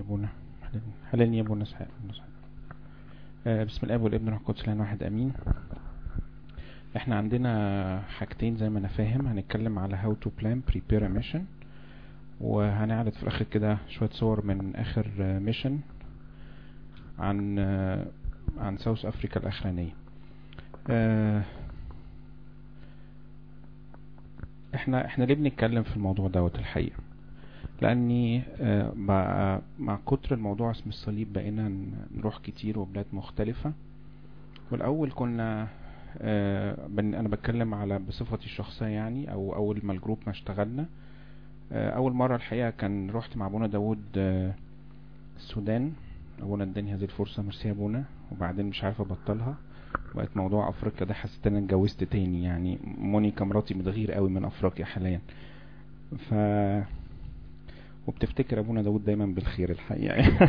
ابونا حللني يا ابونا اسحاق آه، بسم الاب والابن والروح القدس لان واحد امين احنا عندنا حاجتين زي ما انا فاهم هنتكلم على how to plan prepare a mission وهنعرض في الاخر كده شوية صور من اخر ميشن عن آه، عن ساوث افريكا الاخرانية آه، احنا احنا ليه بنتكلم في الموضوع دوت الحقيقة لاني آه، مع مع كتر الموضوع اسم الصليب بقينا ن- نروح كتير وبلاد مختلفة والاول كنا آه، بن- انا بتكلم على بصفتي الشخصية يعني او اول ما الجروب ما اشتغلنا آه، اول مرة الحقيقة كان رحت مع ابونا داود آه، السودان ابونا اداني هذه الفرصة ميرسي يا ابونا وبعدين مش عارف ابطلها بقت موضوع افريقيا ده حسيت ان انا اتجوزت تاني يعني مونيكا مراتي متغير قوي من افريقيا حاليا ف وبتفتكر ابونا داود دايما بالخير الحقيقة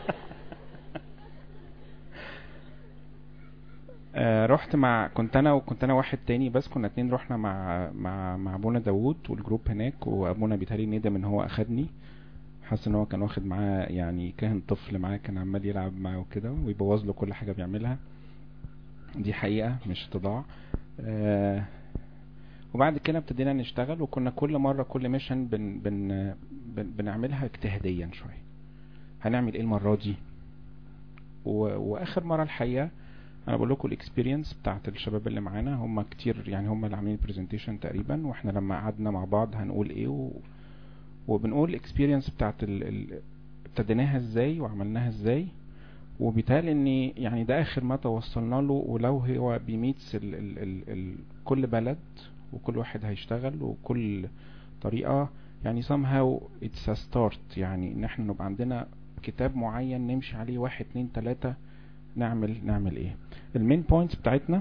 آه، رحت مع كنت انا وكنت انا واحد تاني بس كنا اتنين رحنا مع مع مع ابونا داود والجروب هناك وابونا بيتهيألي ندم ان هو اخدني حاسس ان هو كان واخد معاه يعني كاهن طفل معاه كان عمال يلعب معاه وكده ويبوظ له كل حاجه بيعملها دي حقيقه مش اتضاع آه وبعد كده ابتدينا نشتغل وكنا كل مره كل ميشن بن بن بن بنعملها اجتهاديا شويه هنعمل ايه المره دي و... واخر مره الحقيقه انا بقول لكم الاكسبيرينس بتاعت الشباب اللي معانا هم كتير يعني هم اللي عاملين البرزنتيشن تقريبا واحنا لما قعدنا مع بعض هنقول ايه و... وبنقول الاكسبيرينس بتاعت ال... ال... ابتديناها ازاي وعملناها ازاي وبيتهيألي ان يعني ده اخر ما توصلنا له ولو هو بيميتس ال... ال... ال... ال... كل بلد وكل واحد هيشتغل وكل طريقة يعني somehow it's a start يعني ان احنا نبقى عندنا كتاب معين نمشي عليه واحد اتنين تلاتة نعمل نعمل ايه المين بوينتس بتاعتنا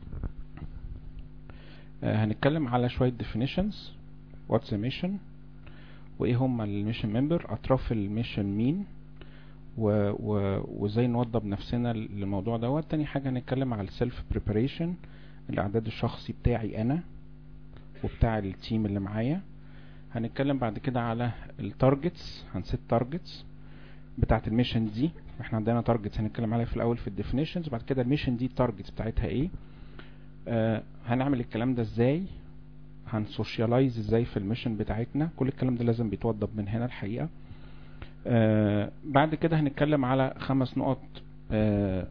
آه هنتكلم على شوية definitions what's a mission وايه هم الميشن ممبر اطراف الميشن مين و- و- وازاي نوضب نفسنا للموضوع دوت تاني حاجة هنتكلم على السيلف بريباريشن الاعداد الشخصي بتاعي انا وبتاع التيم اللي معايا هنتكلم بعد كده على التارجتس هنسيت تارجتس بتاعت الميشن دي احنا عندنا تارجتس هنتكلم عليها في الاول في الديفينيشنز وبعد كده الميشن دي التارجتس بتاعتها ايه آه هنعمل الكلام ده ازاي هنسوشيالايز ازاي في الميشن بتاعتنا كل الكلام ده لازم بيتوضب من هنا الحقيقة آه بعد كده هنتكلم على خمس نقط آه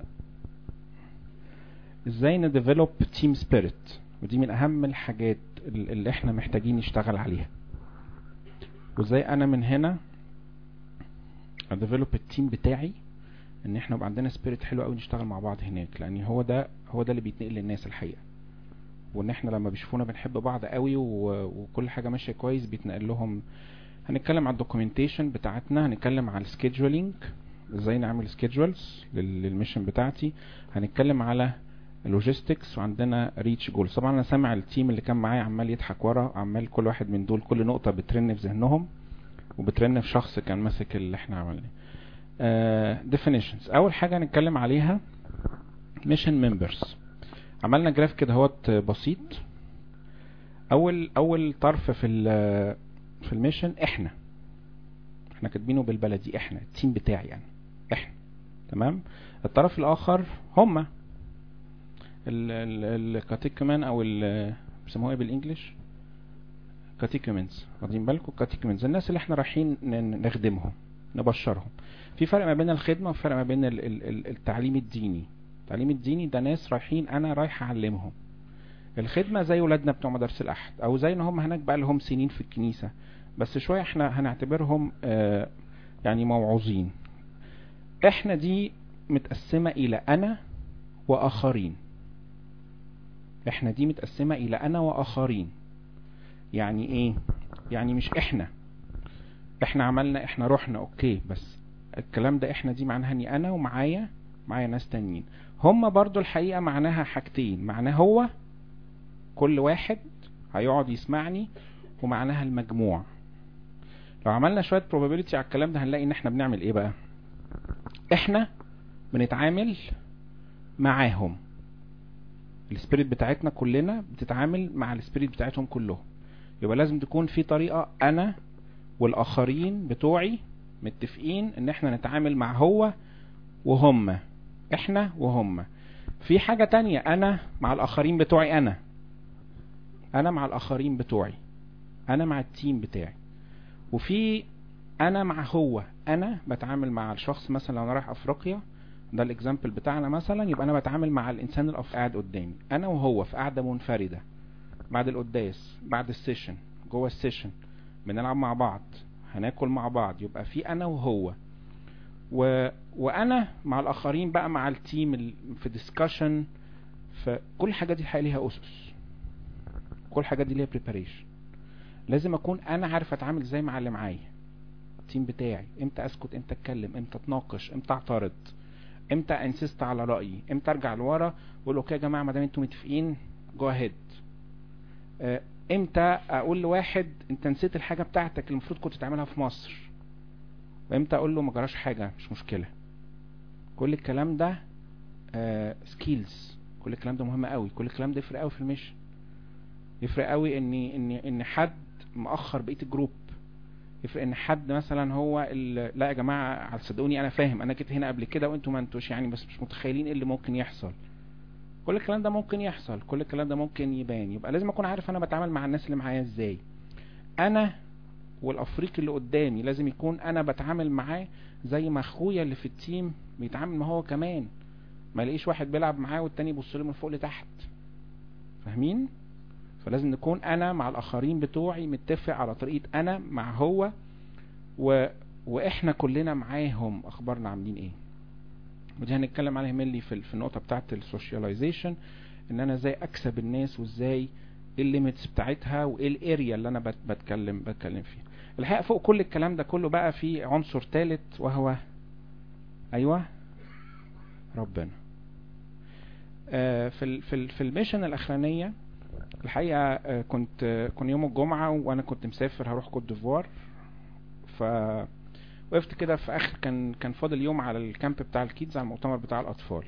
ازاي نديفلوب تيم سبيريت ودي من اهم الحاجات ال- اللي احنا محتاجين نشتغل عليها وازاي انا من هنا اديفلوب التيم بتاعي ان احنا يبقى عندنا سبيريت حلو قوي نشتغل مع بعض هناك لان هو ده هو ده اللي بيتنقل للناس الحقيقه وان احنا لما بيشوفونا بنحب بعض قوي و... وكل حاجه ماشيه كويس بيتنقل لهم هنتكلم على الدوكيومنتيشن بتاعتنا هنتكلم على السكيدجولينج ازاي نعمل سكيدجولز للميشن بتاعتي هنتكلم على اللوجيستكس وعندنا ريتش جولز طبعا انا سامع التيم اللي كان معايا عمال يضحك ورا عمال كل واحد من دول كل نقطه بترن في ذهنهم وبترن في شخص كان ماسك اللي احنا عملناه آه definitions اول حاجه هنتكلم عليها mission members عملنا جراف كده اهوت بسيط اول اول طرف في ال في الميشن احنا احنا كاتبينه بالبلدي احنا التيم بتاعي يعني احنا تمام الطرف الاخر هما الكاتيكمان او ال بيسموها ايه بالانجلش كاتيكومنز واخدين بالكم كاتيكومنز الناس اللي احنا رايحين ن- نخدمهم نبشرهم في فرق ما بين الخدمه وفرق ما بين ال- ال- ال- التعليم الديني التعليم الديني ده ناس رايحين انا رايح اعلمهم الخدمه زي ولادنا بتوع مدارس الاحد او زي ان هم هناك بقى لهم سنين في الكنيسه بس شويه احنا هنعتبرهم آه يعني موعوظين احنا دي متقسمه الى انا واخرين احنا دي متقسمه الى انا واخرين يعني ايه يعني مش احنا احنا عملنا احنا رحنا اوكي بس الكلام ده احنا دي معناها اني انا ومعايا معايا ناس تانيين هما برضو الحقيقة معناها حاجتين معناه هو كل واحد هيقعد يسمعني ومعناها المجموع لو عملنا شوية probability على الكلام ده هنلاقي ان احنا بنعمل ايه بقى احنا بنتعامل معاهم السبيريت بتاعتنا كلنا بتتعامل مع السبيريت بتاعتهم كلهم يبقى لازم تكون في طريقة انا والاخرين بتوعي متفقين ان احنا نتعامل مع هو وهم احنا وهم في حاجة تانية انا مع الاخرين بتوعي انا انا مع الاخرين بتوعي انا مع التيم بتاعي وفي انا مع هو انا بتعامل مع الشخص مثلا لو انا رايح افريقيا ده الاكزامبل بتاعنا مثلا يبقى انا بتعامل مع الانسان الافريقي قاعد قدامي انا وهو في قاعده منفرده بعد القداس بعد السيشن جوه السيشن بنلعب مع بعض هناكل مع بعض يبقى في انا وهو و... وانا مع الاخرين بقى مع التيم ال- في ديسكشن فكل الحاجات دي الحقيقه ليها اسس كل الحاجات دي ليها بريباريشن لازم اكون انا عارف اتعامل ازاي مع اللي معايا التيم بتاعي امتى اسكت امتى اتكلم امتى اتناقش امتى اعترض امتى انسست على رايي امتى ارجع لورا واقول اوكي يا جماعه ما دام انتوا متفقين جو اهيد امتى اقول لواحد انت نسيت الحاجه بتاعتك اللي المفروض كنت تعملها في مصر وامتى اقول له ما جراش حاجه مش مشكله كل الكلام ده سكيلز كل الكلام ده مهم قوي كل الكلام ده يفرق قوي في الميشن يفرق قوي ان ان ان حد مأخر بقيه الجروب يفرق ان حد مثلا هو ال- لا يا جماعه صدقوني انا فاهم انا جيت هنا قبل كده وانتوا ما انتوش يعني بس مش متخيلين ايه اللي ممكن يحصل كل الكلام ده ممكن يحصل كل الكلام ده ممكن يبان يبقى لازم اكون عارف انا بتعامل مع الناس اللي معايا ازاي انا والافريقي اللي قدامي لازم يكون انا بتعامل معاه زي ما اخويا اللي في التيم بيتعامل ما هو كمان ما الاقيش واحد بيلعب معاه والتاني يبص له من فوق لتحت فاهمين فلازم نكون انا مع الاخرين بتوعي متفق على طريقه انا مع هو و... واحنا كلنا معاهم اخبارنا عاملين ايه ودي هنتكلم عليها ملي في, ال- في النقطه بتاعه السوشياليزيشن ان انا ازاي اكسب الناس وازاي ايه الليميتس بتاعتها وايه الاريا اللي انا بت... بتكلم بتكلم فيها الحقيقه فوق كل الكلام ده كله بقى في عنصر ثالث وهو ايوه ربنا آه، في ال في ال في الميشن الاخرانيه الحقيقه آه، كنت آه، كان يوم الجمعه وانا كنت مسافر هروح كوت ديفوار ف وقفت كده في اخر كان كان فاضل يوم على الكامب بتاع الكيدز على المؤتمر بتاع الاطفال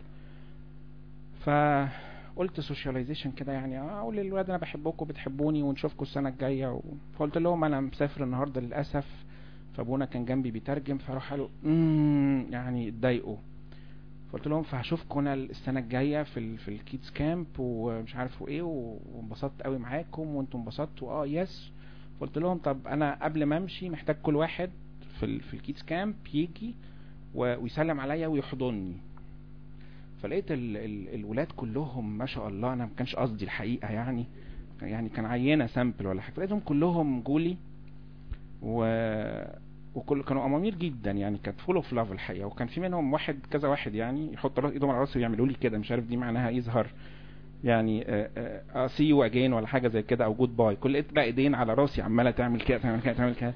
فقلت سوشياليزيشن كده يعني آه، اقول للولاد انا بحبكم بتحبوني ونشوفكم السنه الجايه و... فقلت لهم انا مسافر النهارده للاسف فابونا كان جنبي بيترجم فراح قالوا امم يعني اتضايقوا فقلت لهم فهشوفكم انا السنه الجايه في ال في الكيدز كامب ومش عارف ايه و- وانبسطت قوي معاكم وانتم انبسطتوا اه يس قلت لهم طب انا قبل ما امشي محتاج كل واحد في ال في الكيدز كامب يجي و- ويسلم عليا ويحضني فلقيت ال ال الولاد كلهم ما شاء الله انا ما كانش قصدي الحقيقه يعني يعني كان عينه سامبل ولا حاجه لقيتهم كلهم جولي و وكل كانوا امامير جدا يعني كانت فول اوف لاف الحقيقه وكان في منهم واحد كذا واحد يعني يحط راس ايدهم على راسي ويعملوا لي كده مش عارف دي معناها يظهر يعني سي يو اجين ولا حاجه زي كده او جود باي كل لقيت بقى ايدين على راسي عماله تعمل كده تعمل كده تعمل كده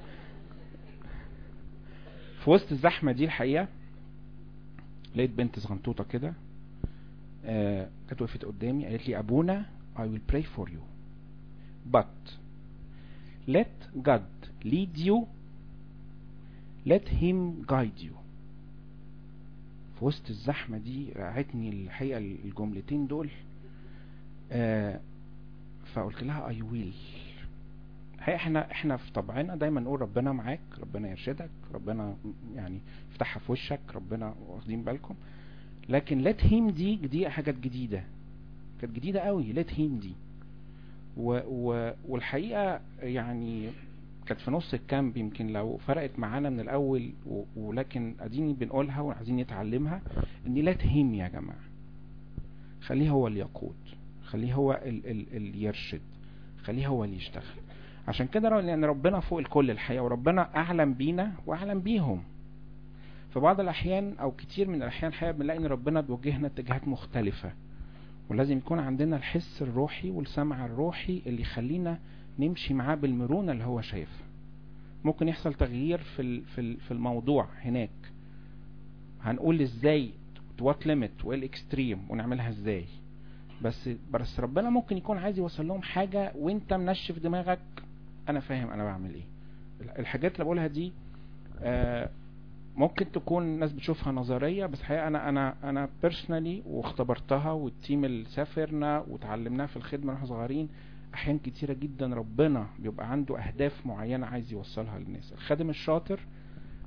في وسط الزحمه دي الحقيقه لقيت بنت صغنطوطه كده آه، كانت وقفت قدامي قالت لي ابونا I will pray for you but let God lead you let him guide you في وسط الزحمة دي رعتني الحقيقة الجملتين دول آه فقلت لها I will الحقيقة احنا احنا في طبعنا دايما نقول ربنا معاك ربنا يرشدك ربنا يعني يفتحها في وشك ربنا واخدين بالكم لكن let him دي دي حاجات جديدة كانت جديدة قوي let him دي و و والحقيقة يعني كانت في نص الكامب يمكن لو فرقت معانا من الاول و... ولكن اديني بنقولها وعايزين نتعلمها ان لا تهم يا جماعه خليه هو اللي يقود خليه هو ال... ال... اللي يرشد خليه هو اللي يشتغل عشان كده لان يعني ربنا فوق الكل الحقيقه وربنا اعلم بينا واعلم بيهم في بعض الاحيان او كتير من الاحيان الحقيقه بنلاقي ان ربنا بيوجهنا اتجاهات مختلفه ولازم يكون عندنا الحس الروحي والسمع الروحي اللي يخلينا نمشي معاه بالمرونه اللي هو شايفها ممكن يحصل تغيير في في في الموضوع هناك هنقول ازاي وات ليميت وايه الاكستريم ونعملها ازاي بس بس ربنا ممكن يكون عايز يوصل لهم حاجه وانت منشف دماغك انا فاهم انا بعمل ايه الحاجات اللي بقولها دي آه ممكن تكون الناس بتشوفها نظريه بس حقيقه انا انا انا بيرسونالي واختبرتها والتيم اللي سافرنا وتعلمناها في الخدمه واحنا صغيرين احيان كتيره جدا ربنا بيبقى عنده اهداف معينه عايز يوصلها للناس الخادم الشاطر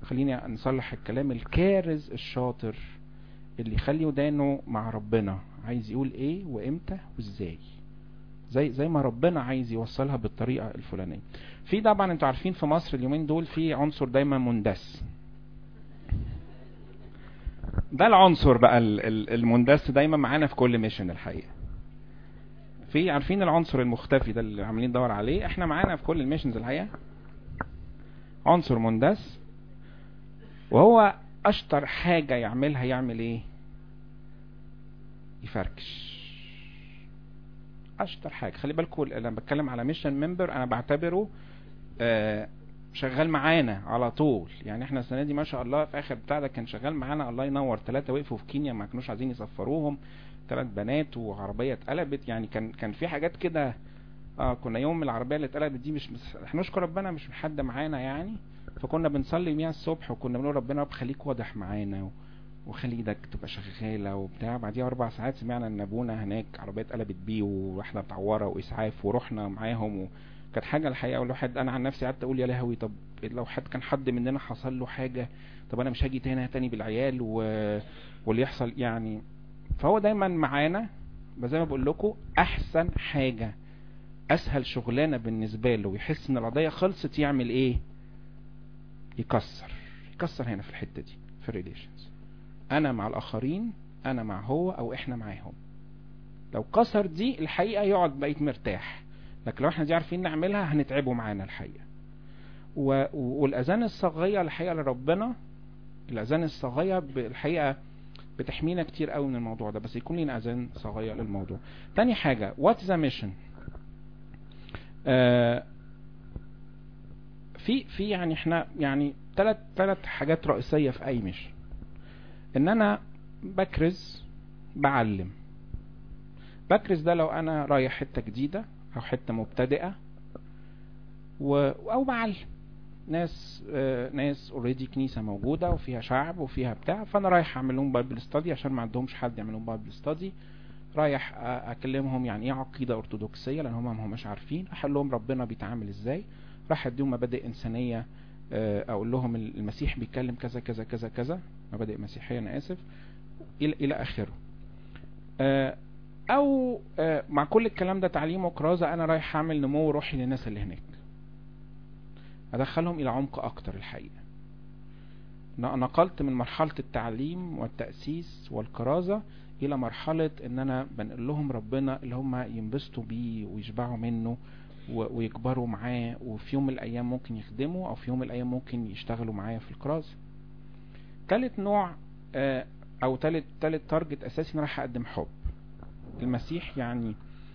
خليني نصلح الكلام الكارز الشاطر اللي يخلي ودانه مع ربنا عايز يقول ايه وامتى وازاي زي زي ما ربنا عايز يوصلها بالطريقه الفلانيه في طبعا انتوا عارفين في مصر اليومين دول في عنصر دايما مندس ده العنصر بقى المندس دايما معانا في كل ميشن الحقيقه في عارفين العنصر المختفي ده اللي عاملين ندور عليه احنا معانا في كل الميشنز الحقيقه عنصر مندس وهو اشطر حاجه يعملها يعمل ايه يفركش اشطر حاجه خلي بالكم لما بتكلم على ميشن ممبر انا بعتبره آه شغال معانا على طول يعني احنا السنه دي ما شاء الله في اخر بتاع ده كان شغال معانا الله ينور ثلاثه وقفوا في كينيا ما كانوش عايزين يسفروهم ثلاث بنات وعربيه اتقلبت يعني كان كان في حاجات كده اه كنا يوم من العربيه اللي اتقلبت دي مش احنا نشكر ربنا مش حد معانا يعني فكنا بنصلي يوميها الصبح وكنا بنقول ربنا رب خليك واضح معانا وخلي ايدك تبقى شغاله وبتاع بعديها اربع ساعات سمعنا ان ابونا هناك عربيه اتقلبت بيه واحنا متعوره واسعاف ورحنا معاهم وكانت حاجه الحقيقه الواحد انا عن نفسي قعدت اقول يا لهوي طب لو حد كان حد مننا حصل له حاجه طب انا مش هاجي تاني تاني بالعيال و... واللي يحصل يعني فهو دايما معانا زي ما بقول لكم احسن حاجه اسهل شغلانه بالنسبه له ويحس ان القضيه خلصت يعمل ايه يكسر يكسر هنا في الحته دي في الريليشنز انا مع الاخرين انا مع هو او احنا معاهم لو كسر دي الحقيقه يقعد بقيت مرتاح لكن لو احنا دي عارفين نعملها هنتعبوا معانا الحقيقه و... والاذان الصاغيه الحقيقه لربنا الاذان الصاغيه الحقيقه بتحمينا كتير قوي من الموضوع ده بس يكون لنا اذان صاغيه للموضوع تاني حاجه وات ذا ميشن في في يعني احنا يعني ثلاث ثلاث حاجات رئيسيه في اي ميشن ان انا بكرز بعلم بكرز ده لو انا رايح حته جديده او حته مبتدئه و او بعلم ناس آه ناس اوريدي كنيسه موجوده وفيها شعب وفيها بتاع فانا رايح اعمل لهم بايبل ستادي عشان ما عندهمش حد يعمل لهم بايبل ستادي رايح اكلمهم يعني ايه عقيده ارثوذكسيه لان هم ما هماش عارفين احل لهم ربنا بيتعامل ازاي راح اديهم مبادئ انسانيه اقول لهم المسيح بيتكلم كذا كذا كذا كذا مبادئ مسيحيه انا اسف الى الى اخره او مع كل الكلام ده تعليم وكرازه انا رايح اعمل نمو روحي للناس اللي هناك ادخلهم الى عمق اكتر الحقيقه نقلت من مرحله التعليم والتاسيس والكرازه الى مرحله ان انا بنقل لهم ربنا اللي هم ينبسطوا بيه ويشبعوا منه ويكبروا معاه وفي يوم من الايام ممكن يخدموا او في يوم من الايام ممكن يشتغلوا معايا في الكرازه تالت نوع او تالت تالت تارجت اساسي انا رايح اقدم حب المسيح يعني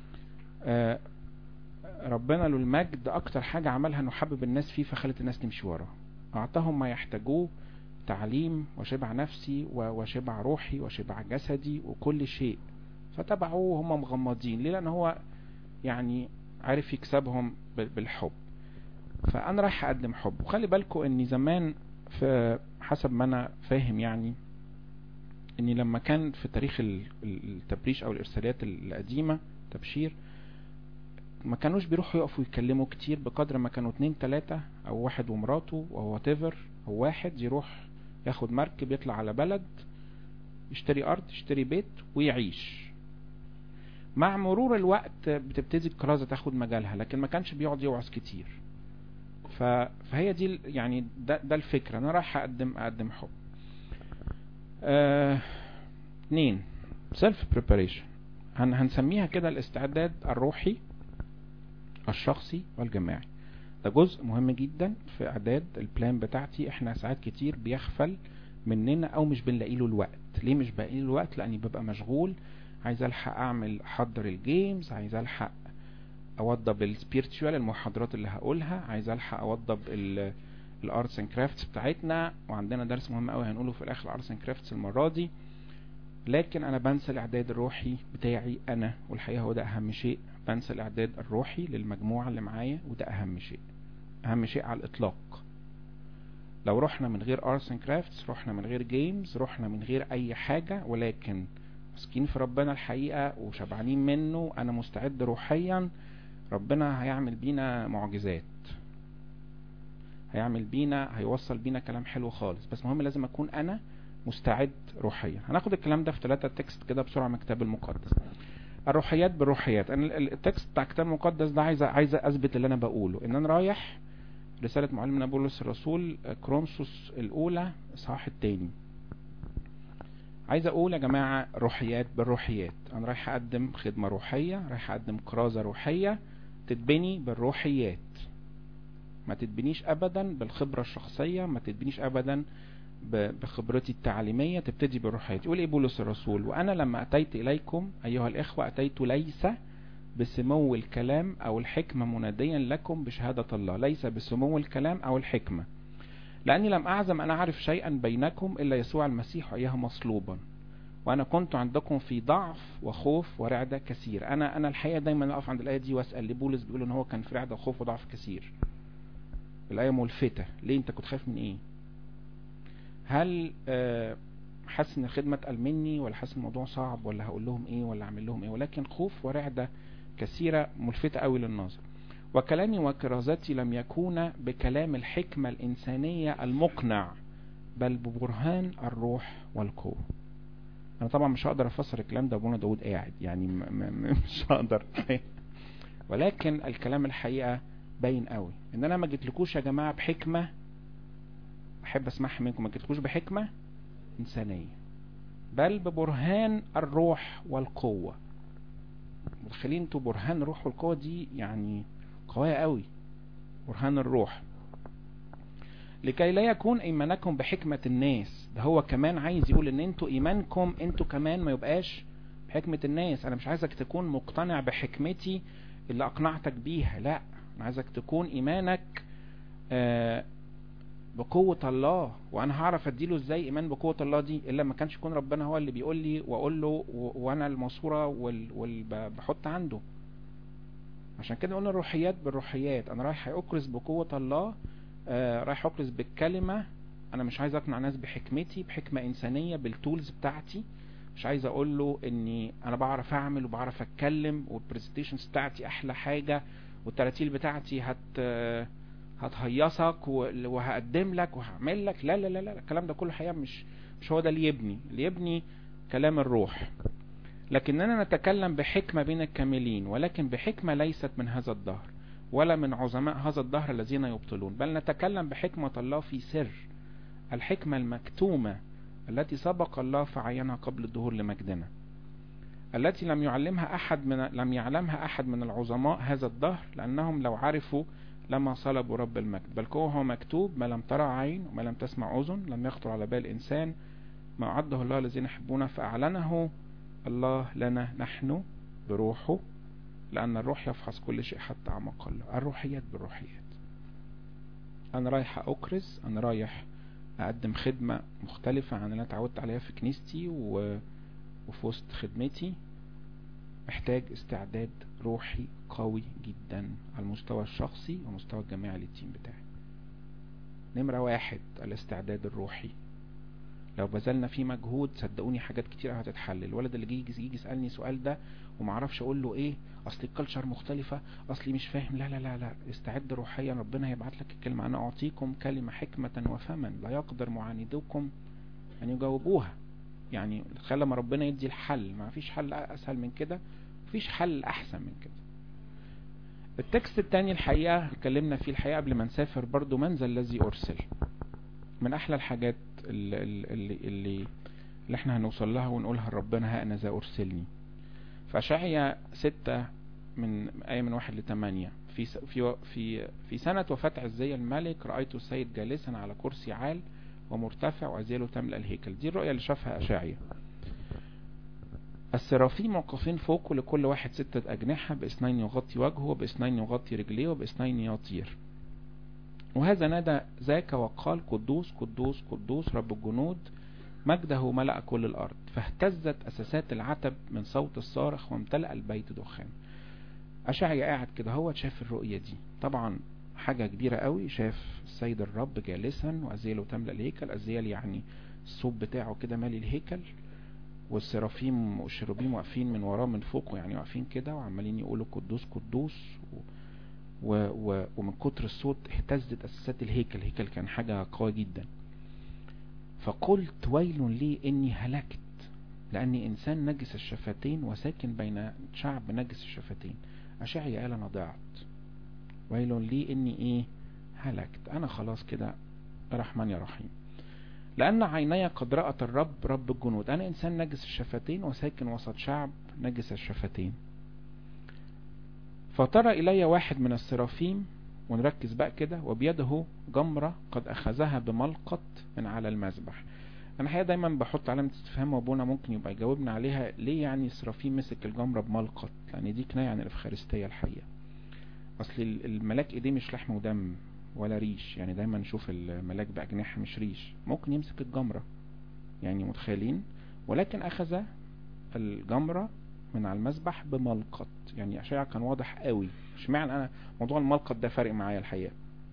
ربنا له المجد اكتر حاجه عملها انه حبب الناس فيه فخلت الناس تمشي وراه اعطاهم ما يحتاجوه تعليم وشبع نفسي وشبع روحي وشبع جسدي وكل شيء فتبعوه وهم مغمضين ليه لان هو يعني عارف يكسبهم بالحب فانا رايح اقدم حب وخلي بالكم اني زمان في حسب ما انا فاهم يعني اني لما كان في تاريخ التبريش او الارساليات القديمه تبشير ما كانوش بيروحوا يقفوا يتكلموا كتير بقدر ما كانوا اتنين تلاتة او واحد ومراته او واتيفر او واحد يروح ياخد مركب يطلع على بلد يشتري ارض يشتري بيت ويعيش مع مرور الوقت بتبتدي الكرازة تاخد مجالها لكن ما كانش بيقعد يوعظ كتير ف... فهي دي يعني ده, ده الفكرة انا رايح اقدم اقدم حب آه... اتنين سيلف بريباريشن هن... هنسميها كده الاستعداد الروحي الشخصي والجماعي ده جزء مهم جدا في اعداد البلان بتاعتي احنا ساعات كتير بيغفل مننا او مش بنلاقي له الوقت ليه مش بلاقي له الوقت لاني ببقى مشغول عايز الحق اعمل احضر الجيمز عايز الحق اوضب السبيرتشوال المحاضرات اللي هقولها عايز الحق اوضب الارتس اند كرافتس بتاعتنا وعندنا درس مهم قوي هنقوله في الاخر الارتس اند كرافتس المره دي لكن انا بنسى الاعداد الروحي بتاعي انا والحقيقه هو ده اهم شيء بنسى الاعداد الروحي للمجموعه اللي معايا وده اهم شيء اهم شيء على الاطلاق لو رحنا من غير ارتس اند كرافتس رحنا من غير جيمز رحنا من غير اي حاجه ولكن ماسكين في ربنا الحقيقه وشبعانين منه انا مستعد روحيا ربنا هيعمل بينا معجزات هيعمل بينا هيوصل بينا كلام حلو خالص بس مهم لازم اكون انا مستعد روحيا هناخد الكلام ده في ثلاثة تكست كده بسرعة من الكتاب المقدس الروحيات بالروحيات انا التكست بتاع الكتاب المقدس ده عايز عايز اثبت اللي انا بقوله ان انا رايح رسالة معلمنا بولس الرسول كرونسوس الاولى اصحاح الثاني عايز اقول يا جماعة روحيات بالروحيات انا رايح اقدم خدمة روحية رايح اقدم كرازة روحية تتبني بالروحيات ما تتبنيش ابدا بالخبرة الشخصية ما تتبنيش ابدا بخبرتي التعليمية تبتدي بالروحيات يقول ايه بولس الرسول وانا لما اتيت اليكم ايها الاخوة اتيت ليس بسمو الكلام او الحكمة مناديا لكم بشهادة الله ليس بسمو الكلام او الحكمة لاني لم اعزم ان اعرف شيئا بينكم الا يسوع المسيح واياه مصلوبا وانا كنت عندكم في ضعف وخوف ورعدة كثير انا انا الحقيقة دايما اقف عند الاية دي واسأل لبولس بيقول ان هو كان في رعدة وخوف وضعف كثير الاية ملفتة ليه انت كنت خايف من ايه هل حاسس ان الخدمة تقل مني ولا حاسس الموضوع صعب ولا هقول لهم ايه ولا اعمل لهم ايه ولكن خوف ورعدة كثيرة ملفتة قوي للنظر وكلامي وكرازتي لم يكون بكلام الحكمة الإنسانية المقنع بل ببرهان الروح والقوة أنا طبعا مش هقدر أفسر الكلام ده أبونا داود قاعد يعني م م مش هقدر ولكن الكلام الحقيقة باين قوي إن أنا ما جيتلكوش يا جماعة بحكمة أحب أسمعها منكم ما جيتلكوش بحكمة إنسانية بل ببرهان الروح والقوة متخيلين انتوا برهان الروح والقوة دي يعني قوية قوي برهان الروح لكي لا يكون ايمانكم بحكمة الناس ده هو كمان عايز يقول ان انتوا ايمانكم انتوا كمان ما يبقاش بحكمة الناس انا مش عايزك تكون مقتنع بحكمتي اللي اقنعتك بيها لا انا عايزك تكون ايمانك آه بقوة الله وانا هعرف اديله ازاي ايمان بقوة الله دي الا ما كانش يكون ربنا هو اللي بيقول لي واقول له وانا الماسورة واللي بحط عنده عشان كده قلنا الروحيات بالروحيات انا رايح اكرز بقوة الله آه رايح اكرز بالكلمة انا مش عايز اقنع ناس بحكمتي بحكمة انسانية بالتولز بتاعتي مش عايز اقول له اني انا بعرف اعمل وبعرف اتكلم والبرزنتيشنز بتاعتي احلى حاجة والتراتيل بتاعتي هت آه هتهيصك وهقدم لك وهعمل لك لا لا لا لا الكلام ده كله حقيقة مش مش هو ده اللي يبني اللي يبني كلام الروح لكننا نتكلم بحكمة بين الكاملين ولكن بحكمة ليست من هذا الدهر ولا من عظماء هذا الدهر الذين يبطلون بل نتكلم بحكمة الله في سر الحكمة المكتومة التي سبق الله فعينها قبل الظهور لمجدنا التي لم يعلمها أحد من لم يعلمها أحد من العظماء هذا الدهر لأنهم لو عرفوا لما صلبوا رب المجد بل هو مكتوب ما لم ترى عين وما لم تسمع أذن لم يخطر على بال إنسان ما أعده الله الذين يحبونه فأعلنه الله لنا نحن بروحه لأن الروح يفحص كل شيء حتى أعمق الله الروحيات بالروحيات أنا رايح أكرز أنا رايح أقدم خدمة مختلفة عن اللي أنا اتعودت عليها في كنيستي و... وفي وسط خدمتي محتاج استعداد روحي قوي جدا على المستوى الشخصي ومستوى الجماعي للتيم بتاعي نمرة واحد الاستعداد الروحي لو بذلنا فيه مجهود صدقوني حاجات كتير هتتحل الولد اللي يجي يجي يسالني سؤال ده ومعرفش اقول له ايه اصل الكالتشر مختلفه اصلي مش فاهم لا لا لا لا استعد روحيا ربنا هيبعت لك الكلمه انا اعطيكم كلمه حكمه وفما لا يقدر معاندوكم ان يجاوبوها يعني تخيل لما ربنا يدي الحل ما فيش حل اسهل من كده مفيش حل احسن من كده التكست التاني الحقيقة اتكلمنا فيه الحقيقة قبل ما نسافر برضو من ذا الذي ارسل من احلى الحاجات اللي, اللي, اللي, اللي احنا هنوصل لها ونقولها لربنا ها انا ذا ارسلني فاشعيا ستة من آية من واحد لثمانية في في في في سنة وفاة عزية الملك رأيت السيد جالسا على كرسي عال ومرتفع وأزياله تملأ الهيكل دي الرؤية اللي شافها أشعيا السرافيم موقفين فوقه لكل واحد ستة أجنحة بإثنين يغطي وجهه وبإثنين يغطي رجليه وبإثنين يطير وهذا نادى ذاك وقال قدوس قدوس قدوس رب الجنود مجده ملأ كل الأرض فاهتزت أساسات العتب من صوت الصارخ وامتلأ البيت دخان أشعيا قاعد كده هو شاف الرؤية دي طبعا حاجة كبيرة قوي شاف السيد الرب جالسا وأزياله تملأ الهيكل أزيال يعني الصوت بتاعه كده مالي الهيكل والسرافيم والشروبيم واقفين من وراه من فوقه يعني واقفين كده وعمالين يقولوا قدوس قدوس و... و و ومن كتر الصوت اهتزت اساسات الهيكل الهيكل كان حاجة قوية جدا فقلت ويل لي اني هلكت لاني انسان نجس الشفتين وساكن بين شعب نجس الشفتين اشعيا قال انا ضعت ويل لي اني ايه هلكت انا خلاص كده رحمن يا رحيم لأن عيني قد رأت الرب رب الجنود أنا إنسان نجس الشفتين وساكن وسط شعب نجس الشفتين فترى إلي واحد من السرافيم ونركز بقى كده وبيده جمرة قد أخذها بملقط من على المذبح أنا حقيقة دايما بحط علامة استفهام وابونا ممكن يبقى يجاوبنا عليها ليه يعني السرافيم مسك الجمرة بملقط لأن دي كناية عن الإفخارستية الحقيقة أصل الملاك إيديه مش لحم ودم ولا ريش يعني دايما نشوف الملاك بأجنحة مش ريش ممكن يمسك الجمرة يعني متخيلين ولكن أخذ الجمرة من على المذبح بملقط يعني أشعة كان واضح قوي مش معنى أنا موضوع الملقط ده فارق معايا الحقيقة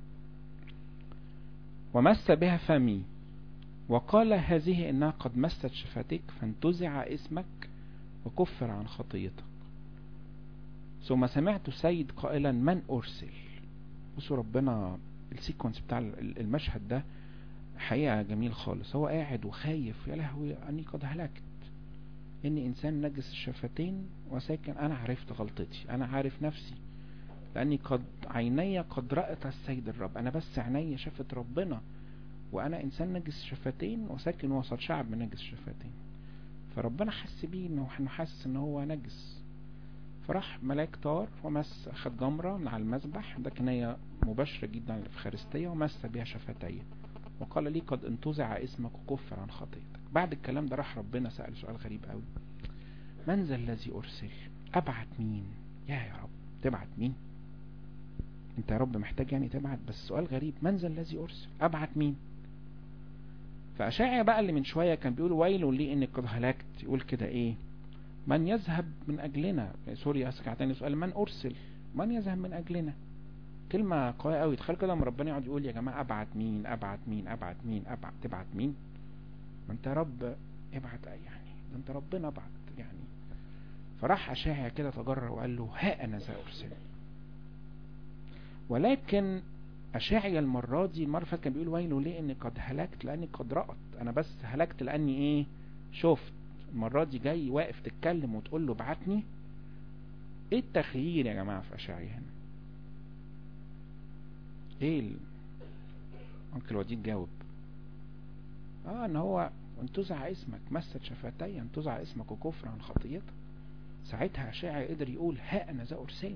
ومس بها فمي وقال هذه إنها قد مست شفتيك فانتزع اسمك وكفر عن خطيتك ثم سمعت سيد قائلا من أرسل بصوا ربنا السيكونس بتاع المشهد ده حقيقة جميل خالص هو قاعد وخايف يا لهوي أني قد هلكت إني إنسان نجس الشفتين وساكن أنا عرفت غلطتي أنا عارف نفسي لأني قد عيني قد رأت السيد الرب أنا بس عيني شافت ربنا وأنا إنسان نجس شفتين وساكن وسط شعب نجس شفتين فربنا حس بيه إنه حاسس إن هو نجس فراح ملاك طار ومس أخد جمرة من على المذبح ده كناية مباشرة جدا للإفخارستية ومس بها شفتيه وقال لي قد انتزع اسمك وكفر عن خطيتك بعد الكلام ده راح ربنا سأل سؤال غريب قوي من ذا الذي أرسل أبعت مين يا يا رب تبعت مين انت يا رب محتاج يعني تبعت بس سؤال غريب من ذا الذي أرسل أبعت مين فأشاعي بقى اللي من شوية كان بيقول ويل لي إني قد هلكت يقول كده إيه من يذهب من أجلنا سوري أسكع تاني سؤال من أرسل من يذهب من أجلنا كلمة قوية قوي تخيل كده لما ربنا يقعد يقول يا جماعة أبعت مين أبعت مين أبعت مين أبعت تبعت مين ما أنت يا رب ابعت يعني ده أنت ربنا ابعت يعني فراح أشاعي كده تجرأ وقال له ها أنا ذا أرسل ولكن أشاعي المرة دي المرة فاتت كان بيقول ويل ليه إني قد هلكت لأني قد رأت أنا بس هلكت لأني إيه شفت المرة دي جاي واقف تتكلم وتقول له بعتني ايه التخيير يا جماعة في أشعري هنا ايه ال... انكل وديد جاوب اه ان هو انتزع اسمك مست شفتي انتزع اسمك وكفر عن خطيتك ساعتها أشعري قدر يقول ها انا ذا ارسلني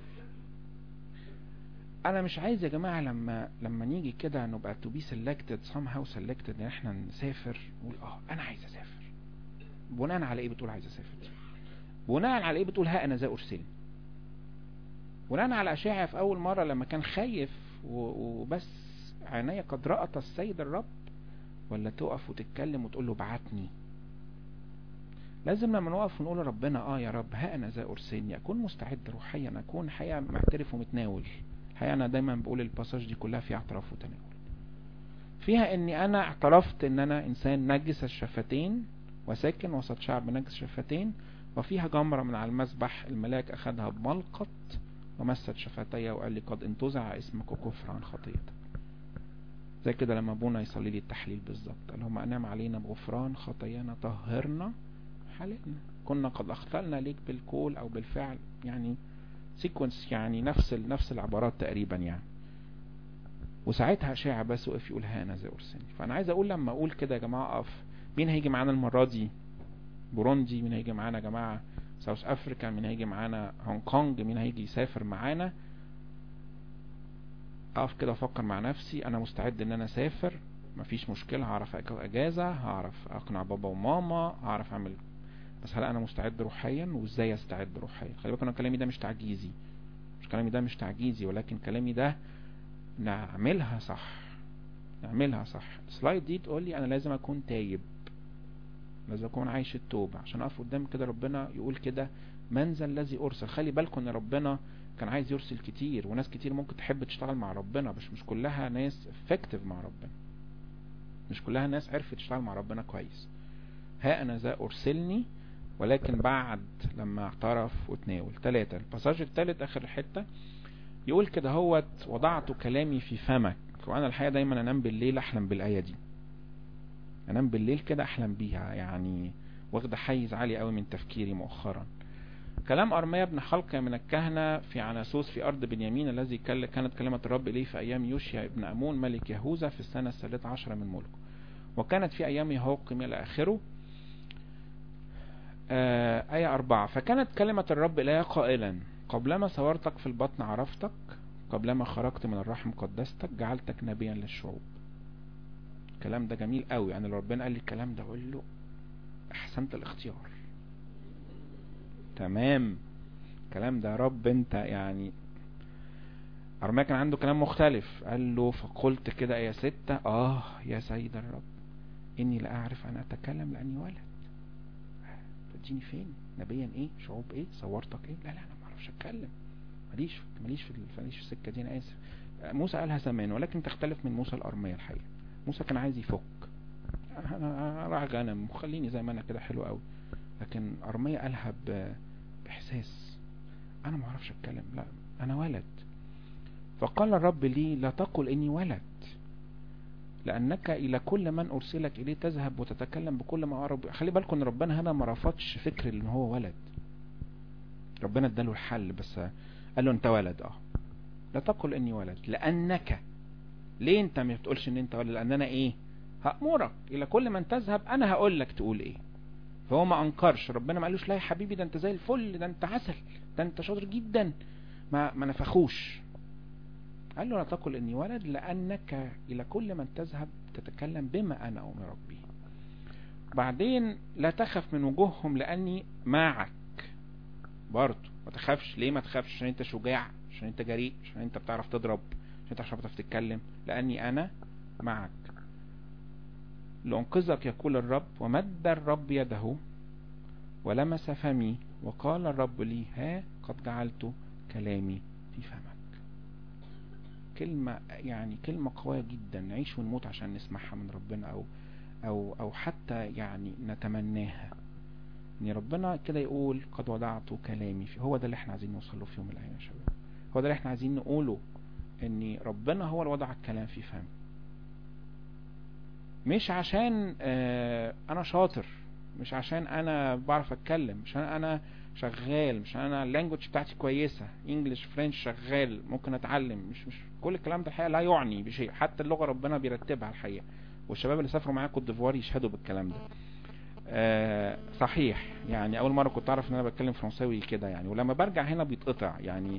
انا مش عايز يا جماعة لما لما نيجي كده نبقى to be selected somehow selected ان احنا نسافر نقول اه انا عايز اسافر بناء على ايه بتقول عايز اسافر بناء على ايه بتقول ها انا ذا ارسلني بناء على اشعيا في اول مرة لما كان خايف وبس عيني قد رأت السيد الرب ولا تقف وتتكلم وتقول له بعتني لازم لما نقف ونقول لربنا اه يا رب ها انا ذا ارسلني اكون مستعد روحيا اكون حقيقة معترف ومتناول الحقيقة انا دايما بقول الباساج دي كلها فيها اعتراف وتناول فيها اني انا اعترفت ان انا انسان نجس الشفتين وساكن وسط شعب نجس شفتين وفيها جمرة من على المذبح الملاك اخدها بملقط ومست شفتي وقال لي قد انتزع اسمك وكفر عن خطيتك زي كده لما ابونا يصلي لي التحليل بالظبط قال هم انام علينا بغفران خطايانا طهرنا حلقنا كنا قد اخطأنا ليك بالقول او بالفعل يعني سيكونس يعني نفس نفس العبارات تقريبا يعني وساعتها شاع بس وقف يقول ها انا زي ارسلني فانا عايز اقول لما اقول كده يا جماعه اقف مين هيجي معانا المره دي بوروندي مين هيجي معانا يا جماعه ساوث افريكا مين هيجي معانا هونج كونج مين هيجي يسافر معانا اقف كده افكر مع نفسي انا مستعد ان انا اسافر مفيش مشكلة هعرف اجازة هعرف اقنع بابا وماما هعرف اعمل بس هل انا مستعد روحيا وازاي استعد روحيا خلي بالك انا كلامي ده مش تعجيزي مش كلامي ده مش تعجيزي ولكن كلامي ده نعملها صح نعملها صح السلايد دي تقول لي انا لازم اكون تايب لازم اكون عايش التوبة عشان اقف قدام كده ربنا يقول كده من ذا الذي ارسل خلي بالكم ان ربنا كان عايز يرسل كتير وناس كتير ممكن تحب تشتغل مع ربنا بس مش كلها ناس افكتيف مع ربنا مش كلها ناس عرفت تشتغل مع ربنا كويس ها انا ذا ارسلني ولكن بعد لما اعترف وتناول ثلاثة الباساج الثالث اخر الحتة يقول كده هوت وضعت كلامي في فمك وانا الحقيقة دايما انام بالليل احلم بالاية دي انام بالليل كده احلم بيها يعني واخده حيز عالي قوي من تفكيري مؤخرا كلام أرميا بن حلقة من الكهنة في عناسوس في أرض بنيامين الذي كانت كلمة الرب إليه في أيام يوشيا ابن أمون ملك يهوذا في السنة الثالثة عشرة من ملكه وكانت في أيام يهوقم إلى آخره آه آية أربعة فكانت كلمة الرب إليه قائلا قبلما صورتك في البطن عرفتك قبلما خرجت من الرحم قدستك جعلتك نبيا للشعوب الكلام ده جميل قوي يعني لو ربنا قال لي الكلام ده اقول له احسنت الاختيار تمام الكلام ده يا رب انت يعني ارميا كان عنده كلام مختلف قال له فقلت كده يا ستة اه يا سيد الرب اني لا اعرف ان اتكلم لاني ولد تديني فين نبيا ايه شعوب ايه صورتك ايه لا لا انا ما اعرفش اتكلم ماليش ماليش في ماليش في السكه دي انا اسف موسى قالها زمان ولكن تختلف من موسى الارميه الحقيقه موسى كان عايز يفك انا راح غنم وخليني زي ما انا كده حلو قوي لكن ارميه قالها باحساس انا ما اعرفش اتكلم لا انا ولد فقال الرب لي لا تقل اني ولد لانك الى كل من ارسلك اليه تذهب وتتكلم بكل ما اعرف خلي بالكم ان ربنا هنا ما رفضش فكر ان هو ولد ربنا اداله الحل بس قال له انت ولد اه لا تقل اني ولد لانك ليه انت ما بتقولش ان انت ولد لان انا ايه هأمرك الى كل من تذهب انا هقول لك تقول ايه فهو ما انكرش ربنا ما قالوش لا يا حبيبي ده انت زي الفل ده انت عسل ده انت شاطر جدا ما ما نفخوش قال له لا تقل اني ولد لانك الى كل من تذهب تتكلم بما انا امرك به بعدين لا تخف من وجوههم لاني معك برضه ما تخافش ليه ما تخافش عشان انت شجاع عشان انت جريء عشان انت بتعرف تضرب عشان انت عشان بتعرف تتكلم لاني انا معك لأنقذك يقول الرب ومد الرب يده ولمس فمي وقال الرب لي ها قد جعلت كلامي في فمك كلمة يعني كلمة قوية جدا نعيش ونموت عشان نسمعها من ربنا أو أو أو حتى يعني نتمناها ان ربنا كده يقول قد وضعت كلامي في هو ده اللي احنا عايزين نوصل له في يوم من الايام يا شباب هو ده اللي احنا عايزين نقوله ان ربنا هو اللي وضع الكلام في فمي مش عشان اه انا شاطر مش عشان انا بعرف اتكلم مش عشان انا شغال مش انا اللانجوج بتاعتي كويسه انجلش فرنش شغال ممكن اتعلم مش مش كل الكلام ده الحقيقه لا يعني بشيء حتى اللغه ربنا بيرتبها الحقيقه والشباب اللي سافروا معايا كوت ديفوار يشهدوا بالكلام ده آه صحيح يعني اول مره كنت اعرف ان انا بتكلم فرنساوي كده يعني ولما برجع هنا بيتقطع يعني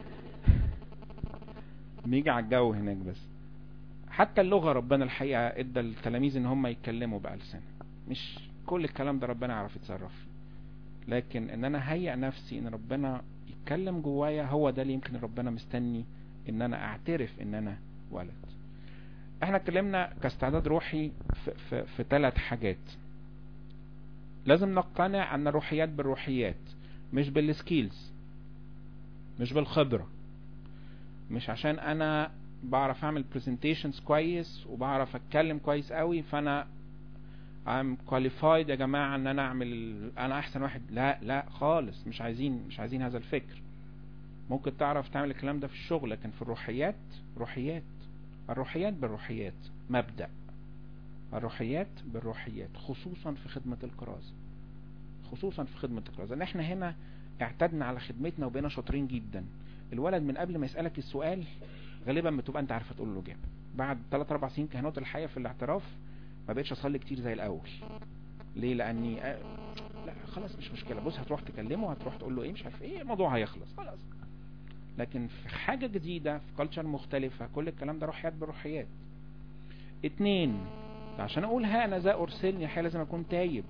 بيجي على الجو هناك بس حتى اللغه ربنا الحقيقه ادى التلاميذ ان هم يتكلموا بألسنة مش كل الكلام ده ربنا يعرف يتصرف فيه لكن ان انا هيئ نفسي ان ربنا يتكلم جوايا هو ده اللي يمكن ربنا مستني ان انا اعترف ان انا ولد احنا اتكلمنا كاستعداد روحي في, في, في ثلاث حاجات لازم نقتنع ان الروحيات بالروحيات مش بالسكيلز مش بالخبرة مش عشان انا بعرف اعمل برزنتيشنز كويس وبعرف اتكلم كويس قوي فانا I'm qualified يا جماعة ان انا اعمل انا احسن واحد لا لا خالص مش عايزين مش عايزين هذا الفكر ممكن تعرف تعمل الكلام ده في الشغل لكن في الروحيات روحيات الروحيات بالروحيات مبدأ الروحيات بالروحيات خصوصا في خدمة الكرازة خصوصا في خدمة الكرازة لان احنا هنا اعتدنا على خدمتنا وبقينا شاطرين جدا الولد من قبل ما يسألك السؤال غالبا بتبقى انت عارفه تقول له الاجابه بعد 3 4 سنين كهنوت الحقيقه في الاعتراف ما بقتش اصلي كتير زي الاول ليه لاني أ... لا خلاص مش مشكله بص هتروح تكلمه هتروح تقول له ايه مش عارف ايه الموضوع هيخلص خلاص لكن في حاجه جديده في كلتشر مختلفه كل الكلام ده روحيات بروحيات اتنين عشان اقول ها انا ذا ارسلني الحقيقه لازم اكون تايب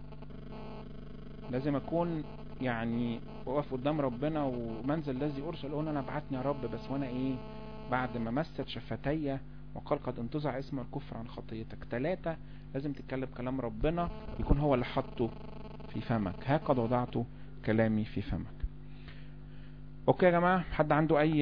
لازم اكون يعني واقف قدام ربنا ومنزل الذي ارسل اقول انا بعتني يا رب بس وانا ايه بعد ما مست شفتي وقال قد انتزع اسم الكفر عن خطيتك ثلاثة لازم تتكلم كلام ربنا يكون هو اللي حطه في فمك ها قد وضعت كلامي في فمك اوكي يا جماعة حد عنده اي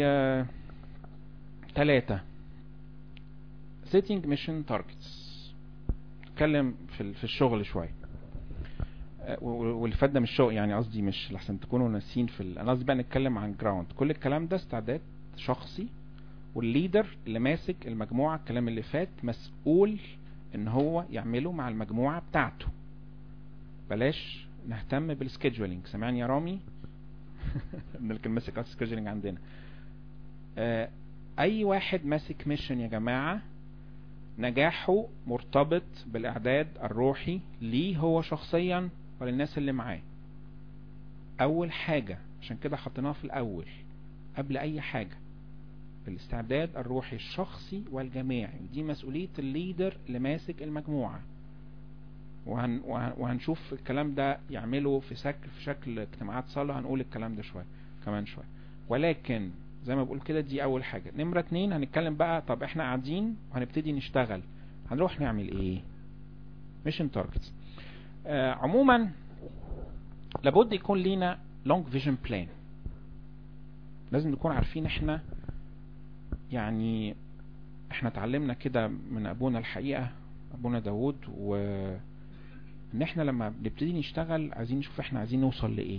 ثلاثة setting mission targets نتكلم في في الشغل شوية واللي فات ده مش شغل يعني قصدي مش لحسن تكونوا ناسين في ال... انا قصدي بقى نتكلم عن جراوند كل الكلام ده استعداد شخصي والليدر اللي ماسك المجموعة الكلام اللي فات مسؤول ان هو يعمله مع المجموعة بتاعته بلاش نهتم بالسكيدجولينج سامعني يا رامي من اللي كان ماسك السكيدجولينج عندنا آه، اي واحد ماسك ميشن يا جماعة نجاحه مرتبط بالاعداد الروحي ليه هو شخصيا وللناس اللي معاه اول حاجة عشان كده حطيناها في الاول قبل اي حاجة الاستعداد الروحي الشخصي والجماعي دي مسؤولية الليدر اللي ماسك المجموعة وهن وهن وهنشوف الكلام ده يعمله في شكل في شكل اجتماعات صلاة هنقول الكلام ده شوية كمان شوية ولكن زي ما بقول كده دي اول حاجة نمرة اتنين هنتكلم بقى طب احنا قاعدين وهنبتدي نشتغل هنروح نعمل ايه ميشن تارجتس آه عموما لابد يكون لينا لونج فيجن بلان لازم نكون عارفين احنا يعني احنا اتعلمنا كده من ابونا الحقيقة ابونا داود و ان احنا لما بنبتدي نشتغل عايزين نشوف احنا عايزين نوصل لايه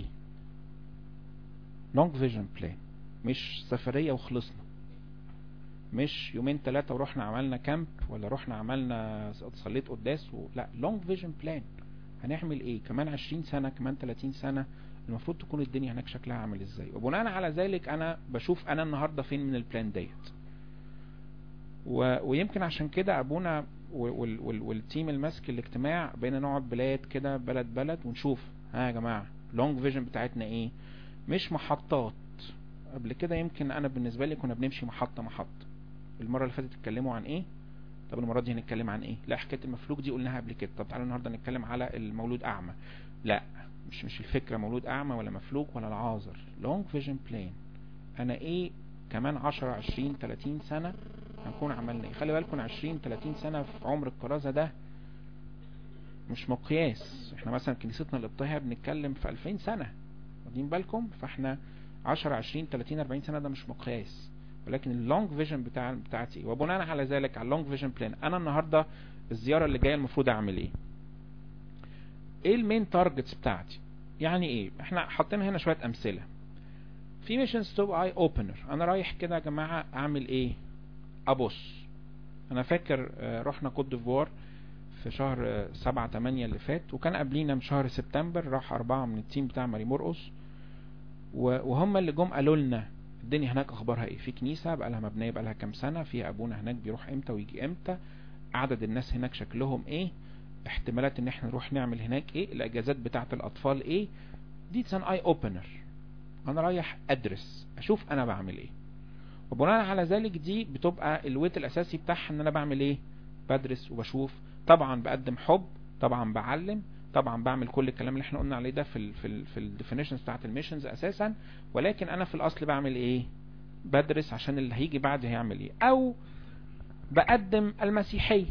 لونج فيجن بلان مش سفرية وخلصنا مش يومين ثلاثة ورحنا عملنا كامب ولا رحنا عملنا صليت قداس و... لا لونج فيجن بلان هنعمل ايه كمان 20 سنة كمان 30 سنة المفروض تكون الدنيا هناك شكلها عامل ازاي وبناء على ذلك انا بشوف انا النهاردة فين من البلان ديت و... ويمكن عشان كده ابونا وال... وال... والتيم الماسك الاجتماع بقينا نقعد بلاد كده بلد بلد ونشوف ها يا جماعة لونج فيجن بتاعتنا ايه مش محطات قبل كده يمكن انا بالنسبة لي كنا بنمشي محطة محطة المرة اللي فاتت اتكلموا عن ايه طب المرة دي هنتكلم عن ايه لا حكاية المفلوج دي قلناها قبل كده طب تعالوا النهاردة نتكلم على المولود اعمى لا مش مش الفكرة مولود اعمى ولا مفلوج ولا العازر لونج فيجن بلان انا ايه كمان 10 20 30 سنة هنكون عملنا ايه خلي بالكم 20 30 سنة في عمر الكرازة ده مش مقياس احنا مثلا كنيستنا الابطاهية بنتكلم في 2000 سنة واخدين بالكم فاحنا 10 20 30 40 سنة ده مش مقياس ولكن اللونج فيجن بتاع بتاعتي وبناء على ذلك على اللونج فيجن بلان انا النهارده الزياره اللي جايه المفروض اعمل ايه ايه المين تارجتس بتاعتي يعني ايه احنا حاطين هنا شويه امثله في ميشنز تو اي اوبنر انا رايح كده يا جماعه اعمل ايه ابص انا فاكر رحنا كوت ديفوار في شهر سبعة تمانية اللي فات وكان قبلينا من شهر سبتمبر راح أربعة من التيم بتاع ماري مرقص وهم اللي جم قالوا لنا الدنيا هناك اخبارها ايه في كنيسة بقى لها مبنية بقى لها كام سنة فيها ابونا هناك بيروح امتى ويجي امتى عدد الناس هناك شكلهم ايه احتمالات ان احنا نروح نعمل هناك ايه الاجازات بتاعة الاطفال ايه دي تسان اي اوبنر انا رايح ادرس اشوف انا بعمل ايه وبناء على ذلك دي بتبقى الويت الاساسي بتاعها ان انا بعمل ايه بدرس وبشوف طبعا بقدم حب طبعا بعلم طبعا بعمل كل الكلام اللي احنا قلنا عليه ده في ال في ال في الديفينيشنز بتاعت الميشنز اساسا ولكن انا في الاصل بعمل ايه بدرس عشان اللي هيجي بعد هيعمل ايه او بقدم المسيحية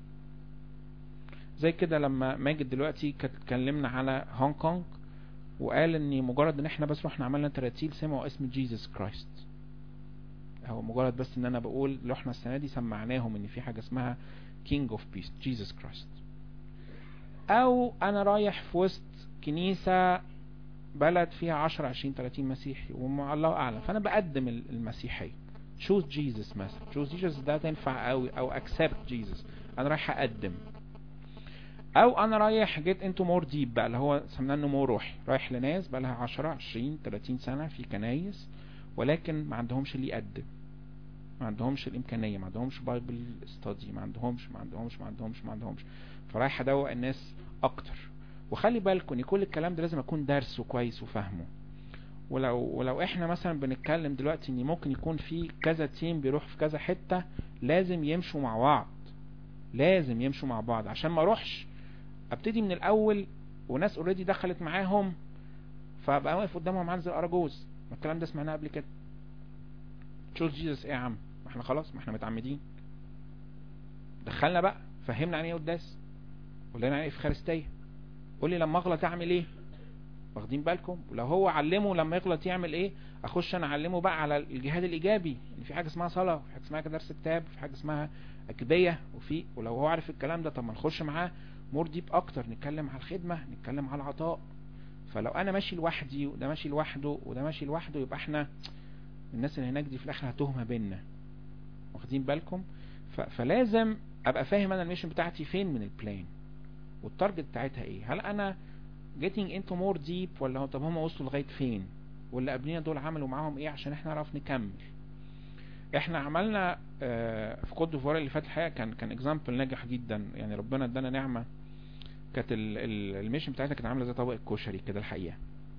زي كده لما ماجد دلوقتي اتكلمنا على هونج كونج وقال ان مجرد ان احنا بس رحنا عملنا تراتيل سمعوا اسم جيسس كرايست هو مجرد بس ان انا بقول لو احنا السنة دي سمعناهم ان في حاجة اسمها كينج اوف بيس جيسس كرايست او انا رايح في وسط كنيسة بلد فيها 10 20 30 مسيحي الله اعلم فانا بقدم المسيحية choose Jesus مثلا choose Jesus ده تنفع قوي او accept Jesus انا رايح اقدم او انا رايح جيت انتو مور ديب بقى اللي هو سمناه انه مور روحي رايح لناس بقى لها 10 20 30 سنة في كنايس ولكن ما عندهمش اللي يقدم ما عندهمش الامكانيه ما عندهمش بايبل ستادي ما عندهمش ما عندهمش ما عندهمش ما عندهمش فرايح ادوق الناس اكتر وخلي بالكم ان كل الكلام ده لازم اكون دارسه كويس وفاهمه ولو ولو احنا مثلا بنتكلم دلوقتي ان ممكن يكون في كذا تيم بيروح في كذا حته لازم يمشوا مع بعض لازم يمشوا مع بعض عشان ما اروحش ابتدي من الاول وناس اوريدي دخلت معاهم فابقى واقف قدامهم عامل زي الاراجوز الكلام ده سمعناه قبل كده تشوز جيسس ايه يا عم ما احنا خلاص ما احنا متعمدين دخلنا بقى فهمنا عن ايه قداس قول لنا عن ايه افخارستيه قول لي لما اغلط اعمل ايه واخدين بالكم ولو هو علمه لما يغلط يعمل ايه اخش انا اعلمه بقى على الجهاد الايجابي ان في حاجه اسمها صلاه وفي حاجه اسمها درس كتاب وفي حاجه اسمها اكديه وفي ولو هو عارف الكلام ده طب ما نخش معاه مور ديب اكتر نتكلم على الخدمه نتكلم على العطاء فلو انا ماشي لوحدي وده ماشي لوحده وده ماشي لوحده يبقى احنا الناس اللي هناك دي في الاخر هتوه ما بيننا واخدين بالكم ف... فلازم ابقى فاهم انا الميشن بتاعتي فين من البلان والتارجت بتاعتها ايه هل انا getting into more deep ولا هو طب هم وصلوا لغايه فين واللي قبلنا دول عملوا معاهم ايه عشان احنا نعرف نكمل احنا عملنا آه، في كوت ديفوار اللي فات الحقيقه كان كان اكزامبل ناجح جدا يعني ربنا ادانا نعمه كانت ال- ال- الميشن بتاعتنا كانت عامله زي طبق الكشري كده الحقيقه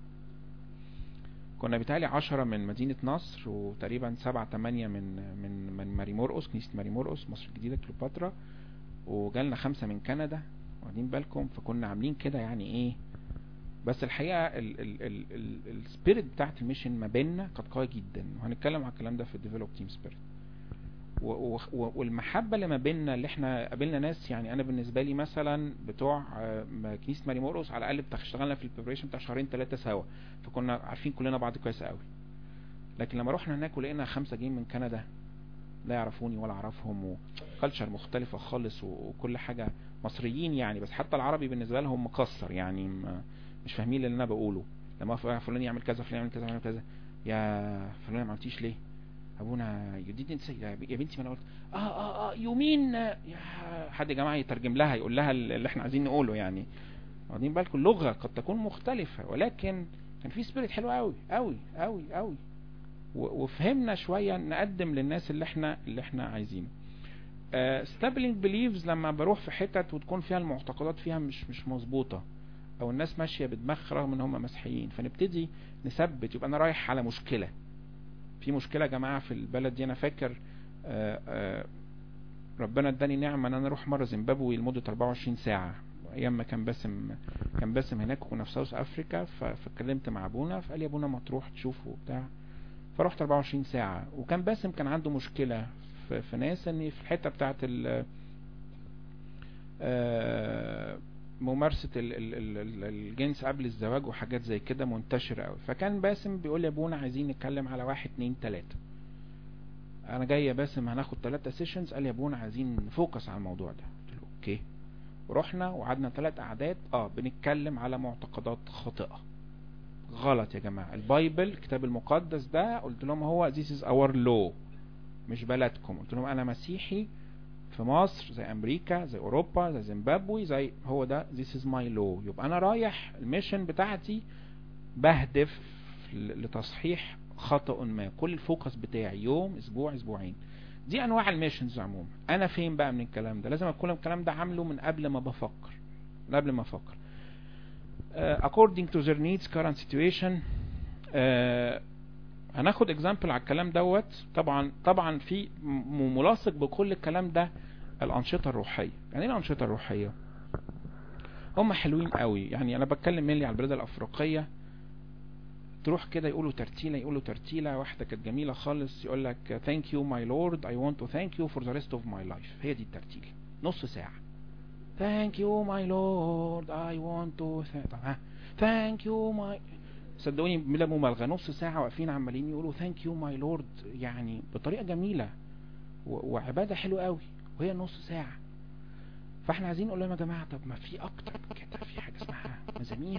كنا بيتهيألي عشرة من مدينة نصر وتقريبا سبعة تمانية من من من ماري مرقس كنيسة ماري مرقس مصر الجديدة كليوباترا وجالنا خمسة من كندا واخدين بالكم فكنا عاملين كده يعني ايه بس الحقيقة السبيريت بتاعت الميشن ما بيننا كانت قوية جدا وهنتكلم على الكلام ده في الديفلوب تيم سبيريت والمحبة اللي ما بيننا اللي احنا قابلنا ناس يعني انا بالنسبة لي مثلا بتوع آه، م- كنيسة ماري مرقس على الاقل بتاع- اشتغلنا في البريبريشن بتاع شهرين ثلاثة سوا فكنا عارفين كلنا بعض كويس قوي لكن لما رحنا هناك ولقينا خمسة جايين من كندا لا يعرفوني ولا اعرفهم وكالتشر مختلفة خالص و- وكل حاجة مصريين يعني بس حتى العربي بالنسبة لهم مكسر يعني ما مش فاهمين اللي انا بقوله لما ف- فلان يعمل كذا فلان يعمل كذا يعمل كذا يا فلان ما عملتيش ليه ابونا يو ديدنت سي يا بنتي ما انا قلت اه اه اه يو مين يا حد يا جماعه يترجم لها يقول لها اللي احنا عايزين نقوله يعني واخدين بالكم اللغه قد تكون مختلفه ولكن كان في سبيريت حلو قوي قوي قوي قوي و- وفهمنا شويه نقدم للناس اللي احنا اللي احنا عايزينه ستابلينج بليفز لما بروح في حتت وتكون فيها المعتقدات فيها مش مش مظبوطه او الناس ماشيه بدماغ رغم ان هم مسيحيين فنبتدي نثبت يبقى انا رايح على مشكله في مشكله يا جماعه في البلد دي انا فاكر آه، آه، ربنا اداني نعمه ان انا اروح مره زيمبابوي لمده 24 ساعه ايام ما كان باسم كان باسم هناك وكنا في ساوث افريكا ف- فاتكلمت مع ابونا فقال لي يا ابونا ما تروح تشوفه وبتاع فرحت 24 ساعه وكان باسم كان عنده مشكله في, في ناس ان في الحته بتاعه ال آه، ممارسة ال- ال- ال- ال- الجنس قبل الزواج وحاجات زي كده منتشرة قوي فكان باسم بيقول لي يا ابونا عايزين نتكلم على واحد اتنين تلاتة انا جاي يا باسم هناخد تلاتة سيشنز قال لي يا ابونا عايزين نفوكس على الموضوع ده قلت له اوكي ورحنا وقعدنا ثلاث قعدات اه بنتكلم على معتقدات خاطئة غلط يا جماعة البايبل الكتاب المقدس ده قلت لهم هو this is our law مش بلدكم قلت لهم انا مسيحي في مصر زي امريكا زي اوروبا زي زيمبابوي زي هو ده this is my law يبقى انا رايح الميشن بتاعتي بهدف ل- لتصحيح خطأ ما كل الفوكس بتاعي يوم اسبوع اسبوعين دي انواع الميشنز عموما انا فين بقى من الكلام ده لازم اكون الكلام ده عامله من قبل ما بفكر من قبل ما افكر uh, according to their needs current situation uh, هناخد اكزامبل على الكلام دوت طبعا طبعا في م- ملاصق بكل الكلام ده الانشطه الروحيه يعني ايه الانشطه الروحيه هم حلوين قوي يعني انا بتكلم ملي على البلاد الافريقيه تروح كده يقولوا ترتيله يقولوا ترتيله واحده كانت جميله خالص يقول لك thank you my lord I want to thank you for the rest of my life هي دي الترتيله نص ساعه thank you my lord I want to thank طب ها thank you my صدقوني بلا مبالغه نص ساعه واقفين عمالين يقولوا ثانك يو ماي لورد يعني بطريقه جميله و- وعباده حلوه قوي وهي نص ساعه فاحنا عايزين نقول لهم يا جماعه طب ما في اكتر من كده في حاجه اسمها مزامير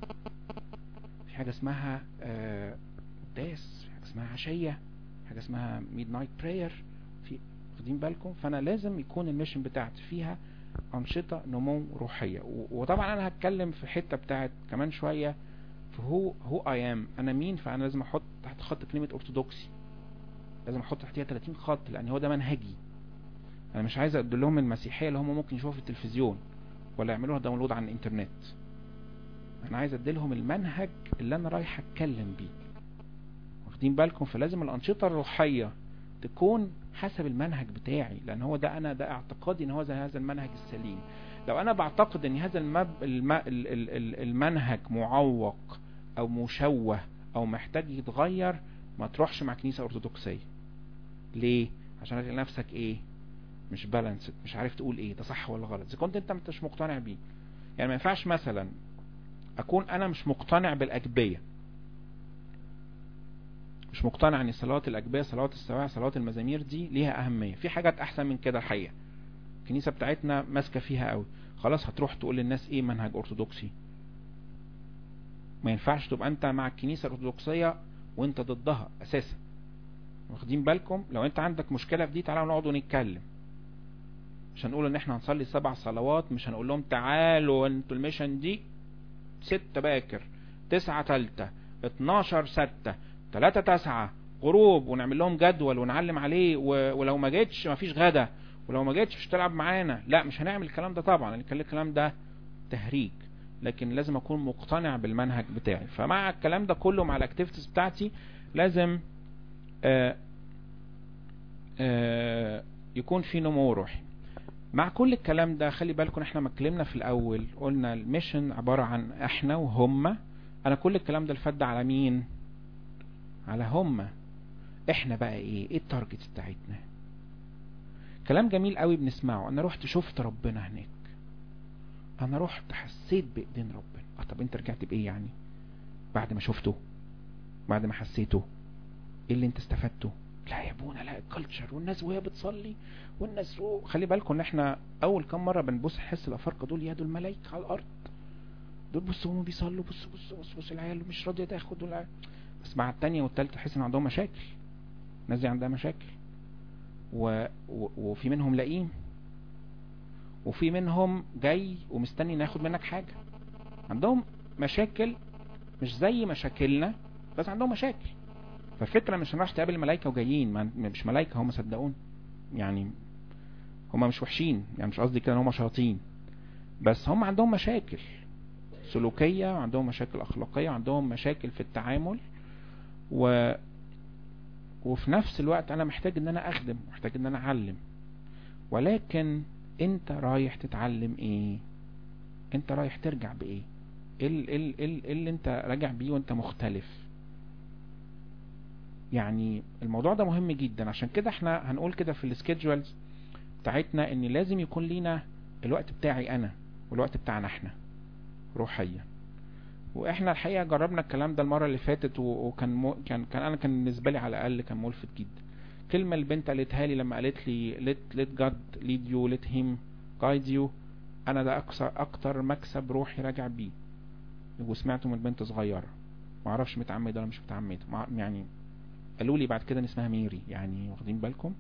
في حاجه اسمها آه، قداس في حاجه اسمها عشيه حاجه اسمها ميد نايت براير في واخدين بالكم فانا لازم يكون الميشن بتاعتي فيها انشطه نمو روحيه و- وطبعا انا هتكلم في حته بتاعت كمان شويه فهو هو اي ام انا مين فانا لازم احط تحت خط كلمه ارثوذكسي لازم احط تحتيها 30 خط لان هو ده منهجي انا مش عايز ادي لهم المسيحيه اللي هم ممكن يشوفوها في التلفزيون ولا يعملوها داونلود على الانترنت انا عايز ادي لهم المنهج اللي انا رايح اتكلم بيه واخدين بالكم فلازم الانشطه الروحيه تكون حسب المنهج بتاعي لان هو ده انا ده اعتقادي ان هو ده هذا المنهج السليم لو انا بعتقد ان هذا المب... الم... ال- ال- ال- المنهج معوق او مشوه او محتاج يتغير ما تروحش مع كنيسة ارثوذكسية ليه عشان هتلاقي نفسك ايه مش بالانسد مش عارف تقول ايه ده صح ولا غلط اذا كنت انت مش مقتنع بيه يعني ما ينفعش مثلا اكون انا مش مقتنع بالاجبية مش مقتنع ان صلوات الاجبية صلوات السواع صلوات المزامير دي ليها اهمية في حاجات احسن من كده الحقيقة الكنيسة بتاعتنا ماسكة فيها قوي خلاص هتروح تقول للناس ايه منهج ارثوذكسي ما ينفعش تبقى انت مع الكنيسة الارثوذكسية وانت ضدها اساسا واخدين بالكم لو انت عندك مشكلة في دي تعالوا نقعد ونتكلم مش هنقول ان احنا هنصلي سبع صلوات مش هنقول لهم تعالوا انتوا الميشن دي ستة باكر تسعة تالتة اتناشر ستة تلاتة تسعة غروب ونعمل لهم جدول ونعلم عليه و... ولو ما جيتش مفيش غدا ولو ما جيتش مش تلعب معانا لا مش هنعمل الكلام ده طبعا الكلام ده تهريج لكن لازم اكون مقتنع بالمنهج بتاعي فمع الكلام ده كله مع الاكتيفيتيز بتاعتي لازم آآ آآ يكون في نمو روحي مع كل الكلام ده خلي بالكم احنا ما اتكلمنا في الاول قلنا الميشن عبارة عن احنا وهم انا كل الكلام ده الفد على مين على هم احنا بقى ايه ايه التارجت بتاعتنا كلام جميل قوي بنسمعه انا رحت شفت ربنا هناك انا رحت حسيت بايدين ربنا اه طب انت رجعت بايه يعني بعد ما شفته بعد ما حسيته ايه اللي انت استفدته لا يا ابونا لا الكالتشر والناس وهي بتصلي والناس و... خلي بالكم ان احنا اول كام مره بنبص نحس الافارقه دول يا دول ملايكه على الارض دول بصوا هم بيصلوا بصوا بصوا بصوا بص العيال مش راضيه تاخد ولا بس مع الثانيه والثالثه تحس ان عندهم مشاكل الناس دي عندها مشاكل و... و... وفي منهم لئيم وفي منهم جاي ومستني ناخد منك حاجة عندهم مشاكل مش زي مشاكلنا بس عندهم مشاكل فالفكرة مش هنروح تقابل ملايكة وجايين مش ملايكة هم صدقون يعني هم مش وحشين يعني مش قصدي كده ان هم شياطين بس هم عندهم مشاكل سلوكية وعندهم مشاكل اخلاقية وعندهم مشاكل في التعامل و وفي نفس الوقت انا محتاج ان انا اخدم محتاج ان انا اعلم ولكن انت رايح تتعلم ايه انت رايح ترجع بايه ايه ال ال اللي انت راجع بيه وانت مختلف يعني الموضوع ده مهم جدا عشان كده احنا هنقول كده في السكيدجولز بتاعتنا ان لازم يكون لينا الوقت بتاعي انا والوقت بتاعنا احنا روحيا واحنا الحقيقه جربنا الكلام ده المره اللي فاتت وكان مو كان كان انا كان بالنسبه لي على الاقل كان ملفت جدا كلمة البنت قالتها لي لما قالت لي let, let God lead you let him guide you انا ده اكثر اكتر مكسب روحي راجع بيه وسمعته من بنت صغيرة ما اعرفش متعمدة ولا مش متعمدة يعني قالوا لي بعد كده ان اسمها ميري يعني واخدين بالكم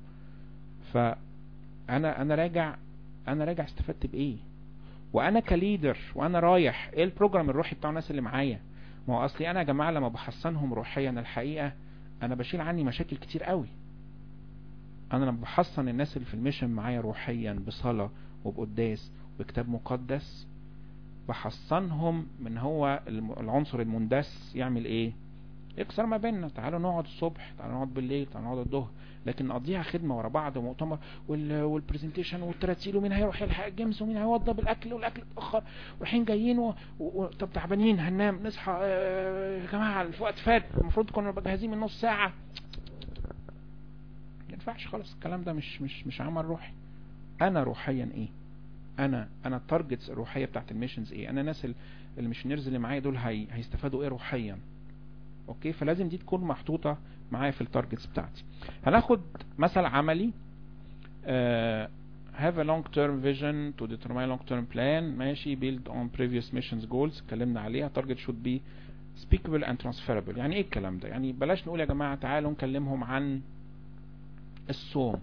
فانا انا راجع انا راجع استفدت بايه وانا كليدر وانا رايح ايه البروجرام الروحي بتاع الناس اللي معايا ما هو اصلي انا يا جماعه لما بحصنهم روحيا الحقيقه انا بشيل عني مشاكل كتير قوي انا لما بحصن الناس اللي في الميشن معايا روحيا بصلاة وبقداس وبكتاب مقدس بحصنهم من هو العنصر المندس يعمل ايه يكسر ما بيننا تعالوا نقعد الصبح تعالوا نقعد بالليل تعالوا نقعد الظهر لكن نقضيها خدمة ورا بعض ومؤتمر والبرزنتيشن والتراتيل ومين هيروح يلحق الجيمز ومين هيوضب الاكل والاكل اتاخر ورايحين جايين و... و... طب تعبانين هننام نصحى يا جماعه الوقت فات المفروض كنا نبقى جاهزين من نص ساعه ينفعش خالص الكلام ده مش مش مش عمل روحي انا روحيا ايه انا انا التارجتس الروحيه بتاعت الميشنز ايه انا الناس الميشنيرز اللي معايا دول هي هيستفادوا ايه روحيا اوكي فلازم دي تكون محطوطه معايا في التارجتس بتاعتي هناخد مثل عملي uh, have a long term vision to determine long term plan ماشي build on previous missions goals اتكلمنا عليها target should be speakable and transferable يعني ايه الكلام ده يعني بلاش نقول يا جماعه تعالوا نكلمهم عن الصوم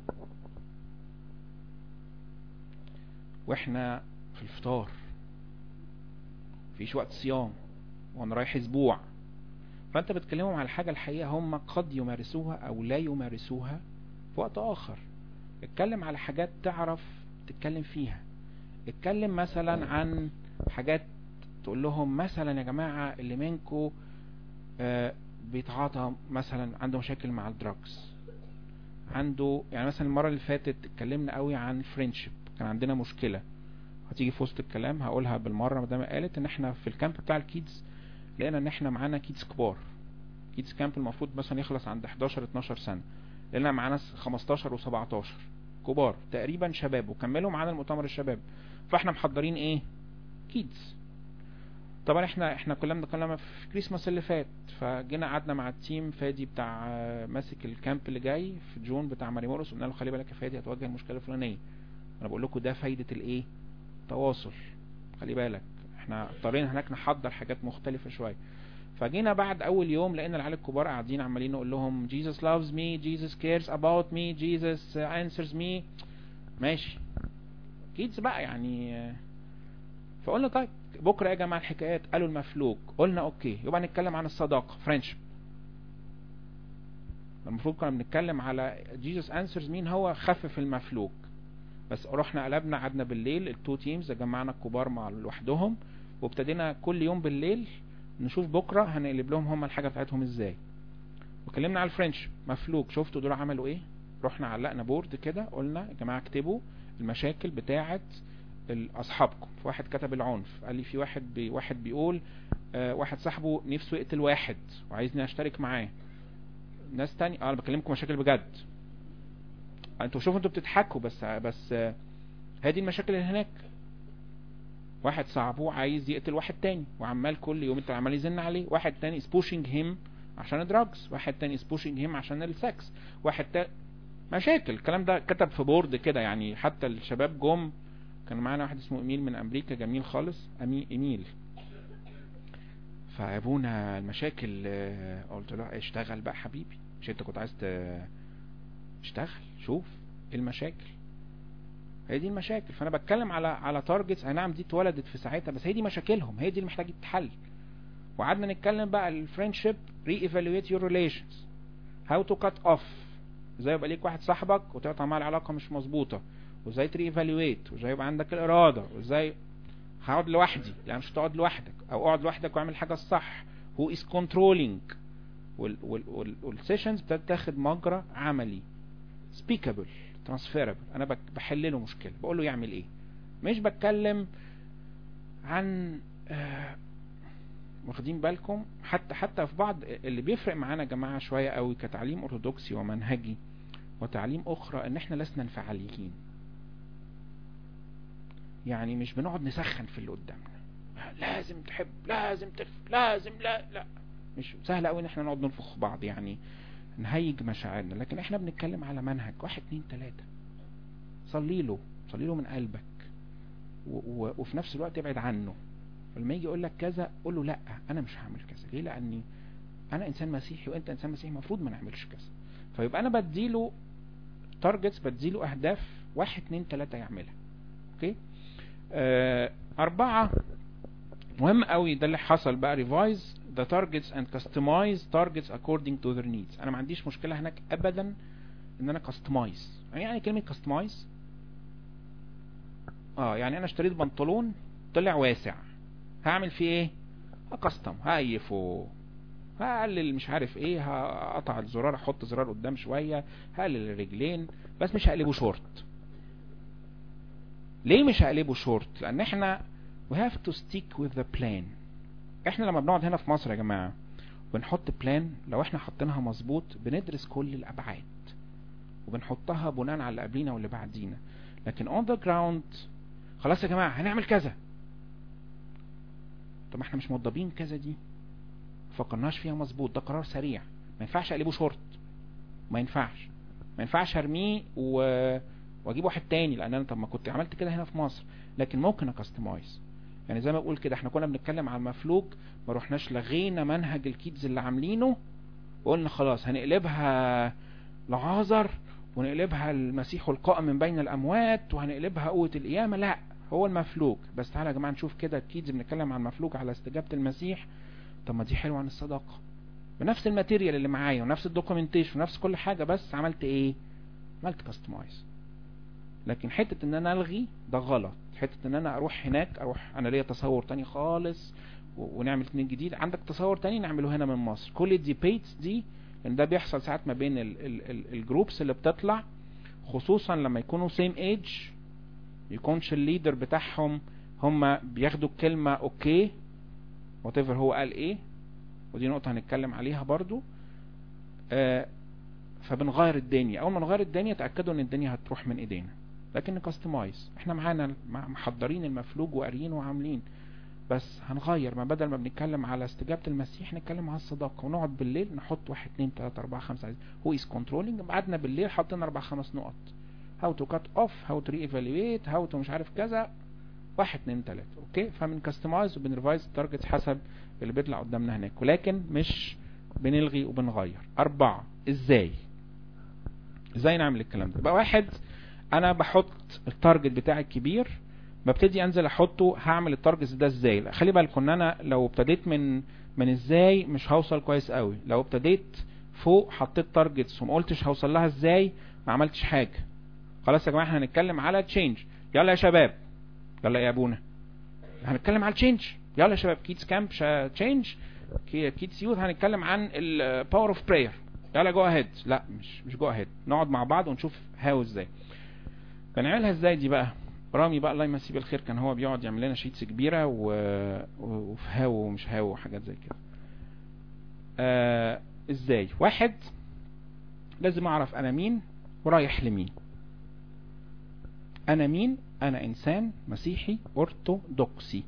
واحنا في الفطار فيش وقت صيام وانا رايح اسبوع فانت بتكلمهم على حاجة الحقيقة هم قد يمارسوها او لا يمارسوها في وقت اخر اتكلم على حاجات تعرف تتكلم فيها اتكلم مثلا عن حاجات تقول لهم مثلا يا جماعة اللي منكو آه بيتعاطى مثلا عنده مشاكل مع الدراجز عنده يعني مثلا المرة اللي فاتت اتكلمنا قوي عن فريندشيب كان عندنا مشكلة هتيجي في وسط الكلام هقولها بالمرة مدام قالت ان احنا في الكامب بتاع الكيدز لقينا ان احنا معانا كيدز كبار كيدز كامب المفروض مثلا يخلص عند 11 12 سنة لقينا معانا 15 و17 كبار تقريبا شباب وكملوا معانا المؤتمر الشباب فاحنا محضرين ايه كيدز طبعا احنا احنا كلنا كلنا في كريسماس اللي فات فجينا قعدنا مع التيم فادي بتاع ماسك الكامب اللي جاي في جون بتاع ماري مورس قلنا له خلي بالك يا فادي هتواجه المشكله الفلانيه انا بقول لكم ده فايده الايه تواصل خلي بالك احنا اضطرينا هناك نحضر حاجات مختلفه شويه فجينا بعد اول يوم لقينا العيال الكبار قاعدين عمالين نقول لهم Jesus loves me Jesus cares about me Jesus answers me ماشي كيدز بقى يعني فقلنا طيب بكره يا جماعه الحكايات قالوا المفلوج قلنا اوكي يبقى نتكلم عن الصداقه فرنشيب المفروض كنا بنتكلم على جيسس انسرز مين هو خفف المفلوج بس رحنا قلبنا قعدنا بالليل التو تيمز جمعنا الكبار مع لوحدهم وابتدينا كل يوم بالليل نشوف بكره هنقلب لهم هم الحاجه بتاعتهم ازاي وكلمنا على الفرنش مفلوج شفتوا دول عملوا ايه رحنا علقنا بورد كده قلنا يا جماعه اكتبوا المشاكل بتاعه اصحابكم في واحد كتب العنف قال لي في واحد بي واحد بيقول آه واحد صاحبه نفسه يقتل واحد وعايزني اشترك معاه ناس تاني اه انا بكلمكم مشاكل بجد انتوا شوفوا انتوا بتضحكوا بس بس آه هذه المشاكل اللي هناك واحد صاحبه عايز يقتل واحد تاني وعمال كل يوم انت عمال يزن عليه واحد تاني is pushing him عشان الدراجز واحد تاني is pushing him عشان السكس واحد تاني مشاكل الكلام ده كتب في بورد كده يعني حتى الشباب جم كان معانا واحد اسمه ايميل من امريكا جميل خالص أمي ايميل فابونا المشاكل قلت له اشتغل بقى حبيبي مش انت كنت عايز اشتغل شوف ايه المشاكل هي دي المشاكل فانا بتكلم على على تارجتس اي نعم دي اتولدت في ساعتها بس هي دي مشاكلهم هي دي اللي محتاجه تتحل وقعدنا نتكلم بقى الفريندشيب ري ايفالويت يور ريليشنز هاو تو كات اوف ازاي يبقى ليك واحد صاحبك وتقطع معاه العلاقه مش مظبوطه وازاي تري ايفالويت وازاي يبقى عندك الاراده وازاي هقعد لوحدي يعني مش تقعد لوحدك او اقعد لوحدك واعمل حاجه الصح هو از كنترولينج والسيشنز بتتاخد مجرى عملي سبيكابل ترانسفيربل انا بحل له مشكله بقول له يعمل ايه مش بتكلم عن آه واخدين بالكم حتى حتى في بعض اللي بيفرق معانا يا جماعه شويه قوي كتعليم ارثوذكسي ومنهجي وتعليم اخرى ان احنا لسنا انفعاليين يعني مش بنقعد نسخن في اللي قدامنا لازم تحب لازم تف لازم لا لا مش سهل قوي ان احنا نقعد ننفخ بعض يعني نهيج مشاعرنا لكن احنا بنتكلم على منهج واحد اتنين تلاتة صلي له صلي له من قلبك و و وفي نفس الوقت ابعد عنه لما يجي يقول لك كذا قول له لا انا مش هعمل كذا ليه لاني انا انسان مسيحي وانت انسان مسيحي المفروض ما نعملش كذا فيبقى انا بديله تارجتس بديله اهداف واحد اتنين تلاتة يعملها اوكي آه اربعة مهم قوي ده اللي حصل بقى ريفايز the targets and customize targets according to their needs انا ما عنديش مشكلة هناك ابدا ان انا customize يعني يعني كلمة customize اه يعني انا اشتريت بنطلون طلع واسع هعمل فيه ايه هكستم هقيفه هقلل مش عارف ايه هقطع الزرار احط زرار قدام شوية هقلل الرجلين بس مش هقلبه شورت ليه مش هقلبه شورت لان احنا we have to stick with the plan احنا لما بنقعد هنا في مصر يا جماعة بنحط بلان لو احنا حطيناها مظبوط بندرس كل الابعاد وبنحطها بناء على اللي قبلينا واللي بعدينا لكن on the ground خلاص يا جماعة هنعمل كذا طب احنا مش موضبين كذا دي فكرناش فيها مظبوط ده قرار سريع ما ينفعش اقلبه شورت ما ينفعش ما ينفعش ارميه و... واجيب واحد تاني لان انا طب ما كنت عملت كده هنا في مصر لكن ممكن اكستمايز يعني زي ما بقول كده احنا كنا بنتكلم على المفلوج ما رحناش لغينا منهج الكيدز اللي عاملينه وقلنا خلاص هنقلبها لعازر ونقلبها المسيح القائم من بين الاموات وهنقلبها قوة القيامة لا هو المفلوج بس تعالى يا جماعة نشوف كده الكيدز بنتكلم عن المفلوج على استجابة المسيح طب ما دي حلوة عن الصداقة بنفس الماتيريال اللي معايا ونفس الدوكيومنتيشن ونفس كل حاجة بس عملت ايه عملت كاستمايز لكن حتة ان انا الغي ده غلط حتة ان انا اروح هناك اروح انا ليا تصور تاني خالص ونعمل اتنين جديد عندك تصور تاني نعمله هنا من مصر كل الديبيتس دي لان ده بيحصل ساعات ما بين الجروبس اللي بتطلع خصوصا لما يكونوا سيم ايج يكونش الليدر بتاعهم هم بياخدوا الكلمة اوكي وات هو قال ايه ودي نقطة هنتكلم عليها برضو آه فبنغير الدنيا اول ما نغير الدنيا تأكدوا ان الدنيا هتروح من ايدينا لكن كاستمايز احنا معانا محضرين المفلوج وقاريين وعاملين بس هنغير ما بدل ما بنتكلم على استجابة المسيح نتكلم على الصداقة ونقعد بالليل نحط واحد اتنين تلاتة اربعة خمسة هو is controlling قعدنا بالليل حطينا اربع خمس نقط how to cut off how to re-evaluate how to مش عارف كذا واحد اتنين تلاتة اوكي فبنكستمايز وبنرفايز التارجت حسب اللي بيطلع قدامنا هناك ولكن مش بنلغي وبنغير اربعة ازاي ازاي نعمل الكلام ده بقى واحد انا بحط التارجت بتاعي الكبير ببتدي انزل احطه هعمل التارجت ده ازاي لا خلي بالكم ان انا لو ابتديت من من ازاي مش هوصل كويس قوي لو ابتديت فوق حطيت تارجتس وما قلتش هوصل لها ازاي ما عملتش حاجه خلاص يا جماعه احنا هنتكلم على تشينج يلا يا شباب يلا يا ابونا هنتكلم على تشينج يلا يا شباب كيدز كامب تشينج كيدز يوث هنتكلم عن الباور اوف براير يلا جو اهيد لا مش مش جو اهيد نقعد مع بعض ونشوف هاو ازاي بنعملها ازاي دي بقى رامي بقى الله يمسيه بالخير كان هو بيقعد يعمل لنا شيتس كبيره و... وفي هاو ومش هاو وحاجات زي كده آه ازاي واحد لازم اعرف انا مين ورايح لمين انا مين انا انسان مسيحي ارثوذكسي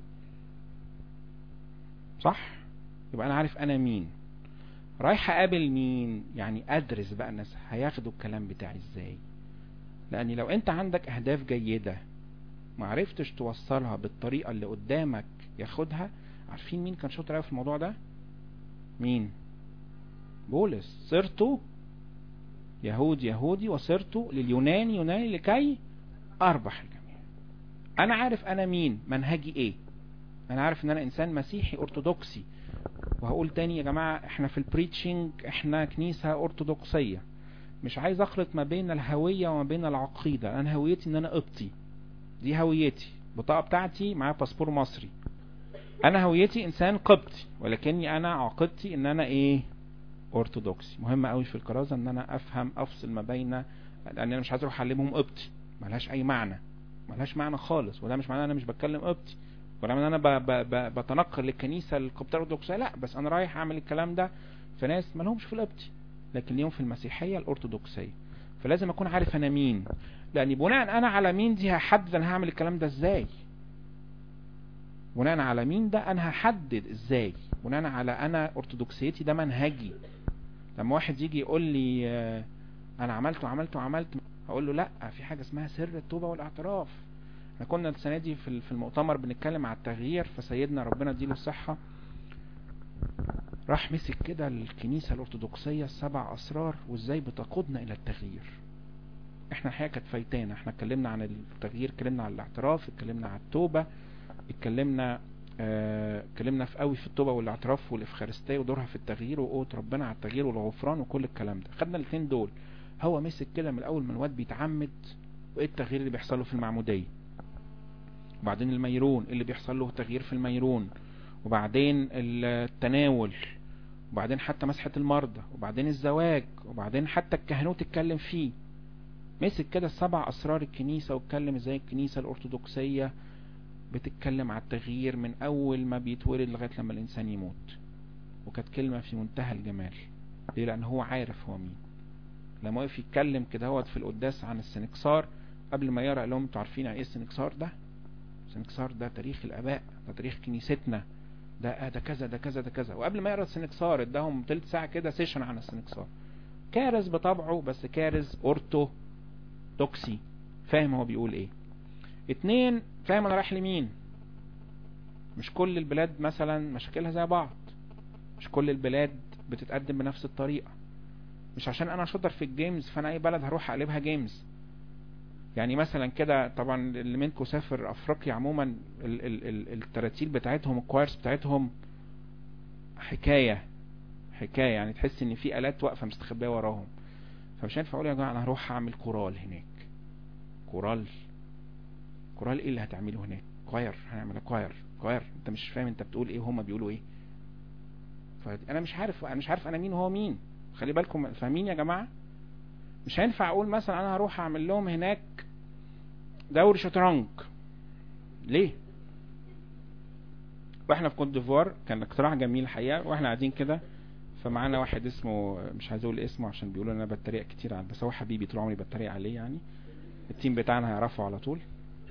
صح يبقى انا عارف انا مين رايح اقابل مين يعني ادرس بقى الناس هياخدوا الكلام بتاعي ازاي لان لو انت عندك اهداف جيدة ما عرفتش توصلها بالطريقة اللي قدامك ياخدها عارفين مين كان شاطر قوي في الموضوع ده مين بولس صرت يهود يهودي وصرت لليوناني يوناني لكي اربح الجميع انا عارف انا مين منهجي ايه انا عارف ان انا انسان مسيحي ارثوذكسي وهقول تاني يا جماعة احنا في البريتشنج احنا كنيسة ارثوذكسية مش عايز اخلط ما بين الهوية وما بين العقيدة انا هويتي ان انا قبطي دي هويتي البطاقة بتاعتي معايا باسبور مصري انا هويتي انسان قبطي ولكني انا عقيدتي ان انا ايه ارثوذكسي مهم قوي في الكرازة ان انا افهم افصل ما بين لان انا مش عايز اروح اعلمهم قبطي ملهاش اي معنى ملهاش معنى خالص وده مش معناه انا مش بتكلم قبطي ورغم ان انا ب ب ب بتنقل للكنيسة القبطية الارثوذكسية لا بس انا رايح اعمل الكلام ده في ناس ما لهمش في القبطي لكن ليهم في المسيحية الارثوذكسية فلازم اكون عارف انا مين لان بناء انا على مين دي هحدد انا هعمل الكلام ده ازاي بناء على مين ده انا هحدد ازاي بناء على انا ارثوذكسيتي ده منهجي لما واحد يجي يقول لي آه، انا عملت وعملت وعملت هقول له لا في حاجة اسمها سر التوبة والاعتراف احنا كنا السنة دي في في المؤتمر بنتكلم على التغيير فسيدنا ربنا اديله الصحة راح مسك كده الكنيسة الارثوذكسية السبع اسرار وازاي بتقودنا الى التغيير احنا الحقيقة كانت فايتانا احنا اتكلمنا عن التغيير اتكلمنا عن الاعتراف اتكلمنا عن التوبة اتكلمنا اه اتكلمنا في قوي في التوبة والاعتراف والافخارستية ودورها في التغيير وقوة ربنا على التغيير والغفران وكل الكلام ده خدنا الاثنين دول هو مسك كده من اول ما الواد بيتعمد وايه التغيير اللي بيحصل له في المعمودية وبعدين الميرون اللي بيحصل له تغيير في الميرون وبعدين التناول وبعدين حتى مسحة المرضى وبعدين الزواج وبعدين حتى الكهنوت اتكلم فيه مسك كده السبع اسرار الكنيسة واتكلم ازاي الكنيسة الارثوذكسية بتتكلم على التغيير من اول ما بيتولد لغاية لما الانسان يموت وكانت كلمة في منتهى الجمال ليه لان هو عارف هو مين لما وقف يتكلم كده هو في القداس عن السنكسار قبل ما يقرأ لهم انتوا عارفين ايه السنكسار ده السنكسار ده تاريخ الاباء ده تاريخ كنيستنا ده ده كذا ده كذا ده كذا وقبل ما يقرا السنكسار اداهم تلت ساعه كده سيشن عن السنكسار كارز بطبعه بس كارز اورتو توكسي فاهم هو بيقول ايه اتنين فاهم انا رايح لمين مش كل البلاد مثلا مشاكلها زي بعض مش كل البلاد بتتقدم بنفس الطريقة مش عشان انا شاطر في الجيمز فانا اي بلد هروح اقلبها جيمز يعني مثلا كده طبعا اللي منكم سافر افريقيا عموما ال ال ال التراتيل بتاعتهم الكوارس بتاعتهم حكاية حكاية يعني تحس ان في الات واقفة مستخبية وراهم فمش هينفع اقول يا جماعة انا هروح اعمل كورال هناك كورال كورال ايه اللي هتعمله هناك كواير هنعمل كواير كواير انت مش فاهم انت بتقول ايه وهما بيقولوا ايه فانا مش عارف انا مش عارف انا مين وهو مين خلي بالكم فاهمين يا جماعة مش هينفع اقول مثلا انا هروح اعمل لهم هناك دوري شطرنج ليه واحنا في كوت ديفوار كان اقتراح جميل الحقيقه واحنا قاعدين كده فمعانا واحد اسمه مش عايز اقول اسمه عشان بيقولوا انا بتريق كتير على بس هو حبيبي طول عمري بتريق عليه يعني التيم بتاعنا هيعرفه على طول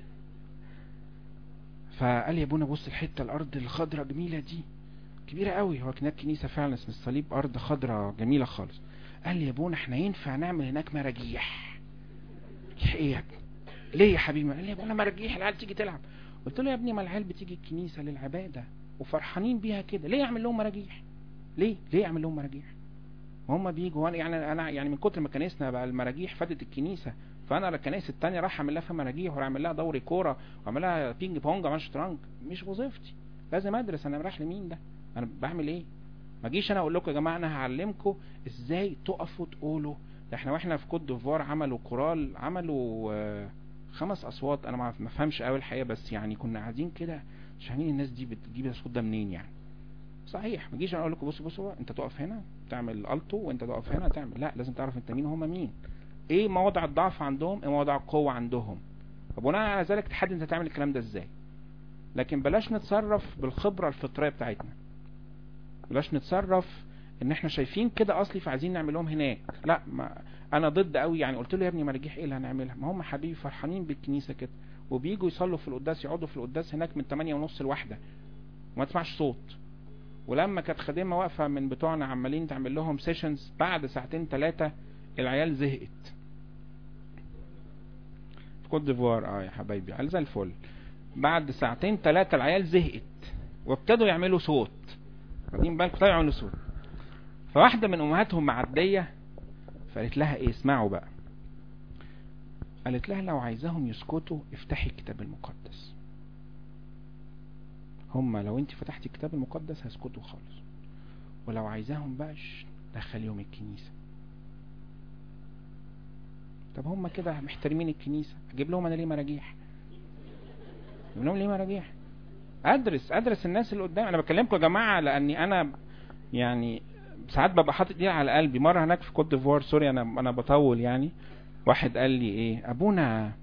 فقال لي يا ابونا بص الحته الارض الخضراء جميله دي كبيره قوي هو هناك كنيسه فعلا اسم الصليب ارض خضراء جميله خالص قال لي يا ابونا احنا ينفع نعمل هناك مراجيح ايه يا ابني ليه يا حبيبي قال لي يا ابونا مراجيح العيال تيجي تلعب قلت له يا ابني ما العيال بتيجي الكنيسه للعباده وفرحانين بيها كده ليه اعمل لهم مراجيح ليه ليه اعمل لهم مراجيح هم بيجوا وانا يعني انا يعني من كتر ما كنيسنا بقى المراجيح فاتت الكنيسه فانا الكنائس التانية راح اعمل لها فيها مراجيح واعمل لها دوري كوره واعمل لها بينج بونج وعمل شطرنج مش وظيفتي لازم ادرس انا رايح لمين ده انا بعمل ايه ما اجيش انا اقول لكم يا جماعه انا هعلمكم ازاي تقفوا تقولوا ده احنا واحنا في كوت ديفوار عملوا كورال عملوا آه، خمس اصوات انا ما ما فهمش قوي الحقيقه بس يعني كنا قاعدين كده مش فاهمين الناس دي بتجيب الصوت ده منين يعني صحيح ما اجيش انا اقول لكم بصوا بصوا انت تقف هنا تعمل التو وانت تقف هنا تعمل لا لازم تعرف انت مين وهم مين ايه مواضع الضعف عندهم ايه مواضع القوه عندهم فبناء على ذلك تحدد انت تعمل الكلام ده ازاي لكن بلاش نتصرف بالخبره الفطريه بتاعتنا بلاش نتصرف ان احنا شايفين كده اصلي فعايزين نعمل لهم هناك لا ما انا ضد قوي يعني قلت له يا ابني مراجيح ايه اللي هنعملها ما هم حبيبي فرحانين بالكنيسه كده وبييجوا يصلوا في القداس يقعدوا في القداس هناك من 8 ونص لواحده وما تسمعش صوت ولما كانت خادمه واقفه من بتوعنا عمالين تعمل لهم سيشنز بعد ساعتين ثلاثه العيال زهقت في كوت ديفوار اه يا حبايبي عيال زي الفل بعد ساعتين ثلاثه العيال زهقت وابتدوا يعملوا صوت واخدين بالكم طلعوا يعملوا صوت فواحده من امهاتهم معديه فقالت لها ايه اسمعوا بقى قالت لها لو عايزاهم يسكتوا افتحي الكتاب المقدس هما لو انت فتحتي الكتاب المقدس هيسكتوا خالص ولو عايزاهم بقى ش- دخليهم الكنيسة طب هما كده محترمين الكنيسة اجيب لهم انا ليه مراجيح اجيب لهم ليه مراجيح ادرس ادرس الناس اللي قدام انا بكلمكم يا جماعة لاني انا يعني ساعات ببقى حاطط ايدي على قلبي مرة هناك في كوت ديفوار سوري انا انا بطول يعني واحد قال لي ايه ابونا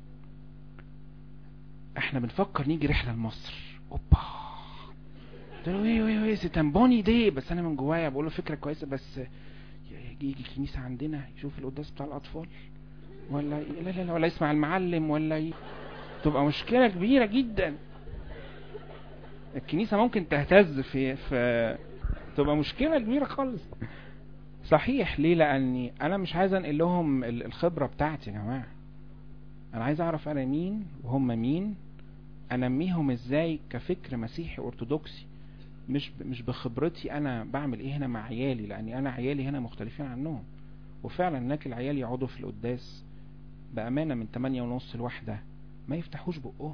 احنا بنفكر نيجي رحلة لمصر اوبا قلت له ايه ايه ايه ستامبوني دي بس انا من جوايا بقول له فكره كويسه بس يجي يجي الكنيسه عندنا يشوف القداس بتاع الاطفال ولا لا لا لا ولا يسمع المعلم ولا ي... تبقى مشكله كبيره جدا الكنيسه ممكن تهتز في في تبقى مشكله كبيره خالص صحيح ليه لاني انا مش عايز انقل لهم ال- الخبره بتاعتي يا جماعه انا عايز اعرف انا مين وهم مين انميهم ازاي كفكر مسيحي ارثوذكسي مش ب- مش بخبرتي انا بعمل ايه هنا مع عيالي لاني انا عيالي هنا مختلفين عنهم وفعلا هناك العيال يقعدوا في القداس بامانه من 8 ونص لواحده ما يفتحوش بقهم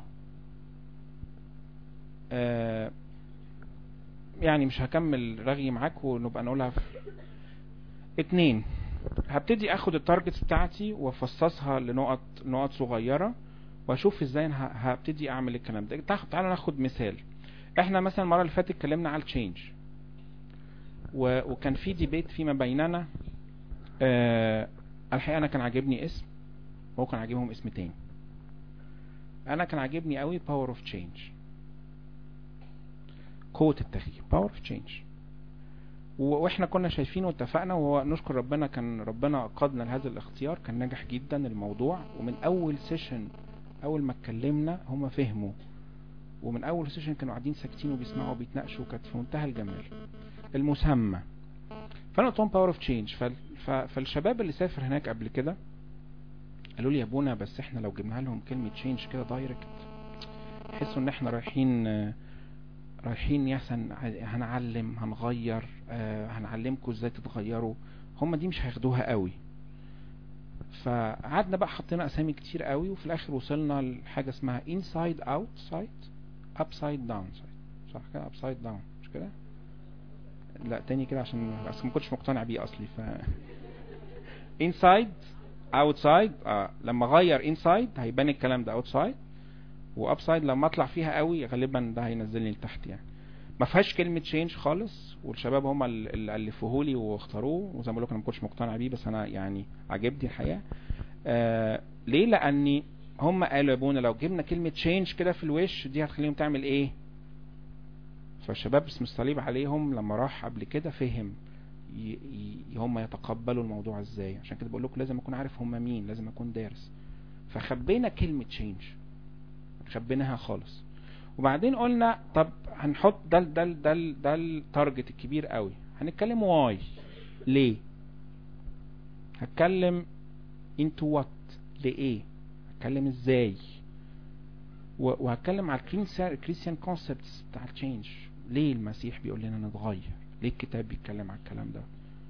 آه يعني مش هكمل رغي معاك ونبقى نقولها في اتنين هبتدي اخد التارجتس بتاعتي وافصصها لنقط نقط صغيره واشوف ازاي انا ه- هبتدي اعمل الكلام ده تاخد تعالوا ناخد مثال احنا مثلا المره اللي فاتت اتكلمنا على التشينج و... وكان في ديبيت فيما بيننا آه الحقيقه انا كان عاجبني اسم وهو كان عاجبهم اسم تاني انا كان عاجبني قوي باور اوف تشينج قوه التغيير باور اوف تشينج واحنا كنا شايفين واتفقنا ونشكر ربنا كان ربنا قادنا لهذا الاختيار كان ناجح جدا الموضوع ومن اول سيشن اول ما اتكلمنا هم فهموا ومن اول سيشن كانوا قاعدين ساكتين وبيسمعوا وبيتناقشوا كانت في منتهى الجمال المسمى فانا قلت لهم باور اوف تشينج فالشباب اللي سافر هناك قبل كده قالوا لي يا ابونا بس احنا لو جبنا لهم كلمه تشينج كده دايركت يحسوا ان احنا رايحين آه، رايحين يحسن هنعلم هنغير آه، هنعلمكم ازاي تتغيروا هم دي مش هياخدوها قوي فقعدنا بقى حطينا اسامي كتير قوي وفي الاخر وصلنا لحاجه اسمها inside out side upside down side صح كده upside down مش كده لا تاني كده عشان اصل ما كنتش مقتنع بيه اصلي ف inside outside اه لما اغير inside هيبان الكلام ده outside وابسايد لما اطلع فيها قوي غالبا ده هينزلني لتحت يعني ما فيهاش كلمه تشينج خالص والشباب هم اللي الفوه لي واختاروه وزي ما بقول لكم انا ما كنتش مقتنع بيه بس انا يعني عجبني الحقيقه آه ليه لاني هم قالوا يا ابونا لو جبنا كلمه تشينج كده في الوش دي هتخليهم تعمل ايه فالشباب اسم الصليب عليهم لما راح قبل كده فهم ي- ي- هم يتقبلوا الموضوع ازاي عشان كده بقول لكم لازم اكون عارف هم مين لازم اكون دارس فخبينا كلمه تشينج خبيناها خالص وبعدين قلنا طب هنحط ده ال- ده ال- ده ال- ده التارجت الكبير قوي هنتكلم واي ليه هتكلم into what لايه هتكلم ازاي و- وهتكلم على الكريستيان كونسبتس بتاع التشينج ليه المسيح بيقول لنا نتغير ليه الكتاب بيتكلم على الكلام ده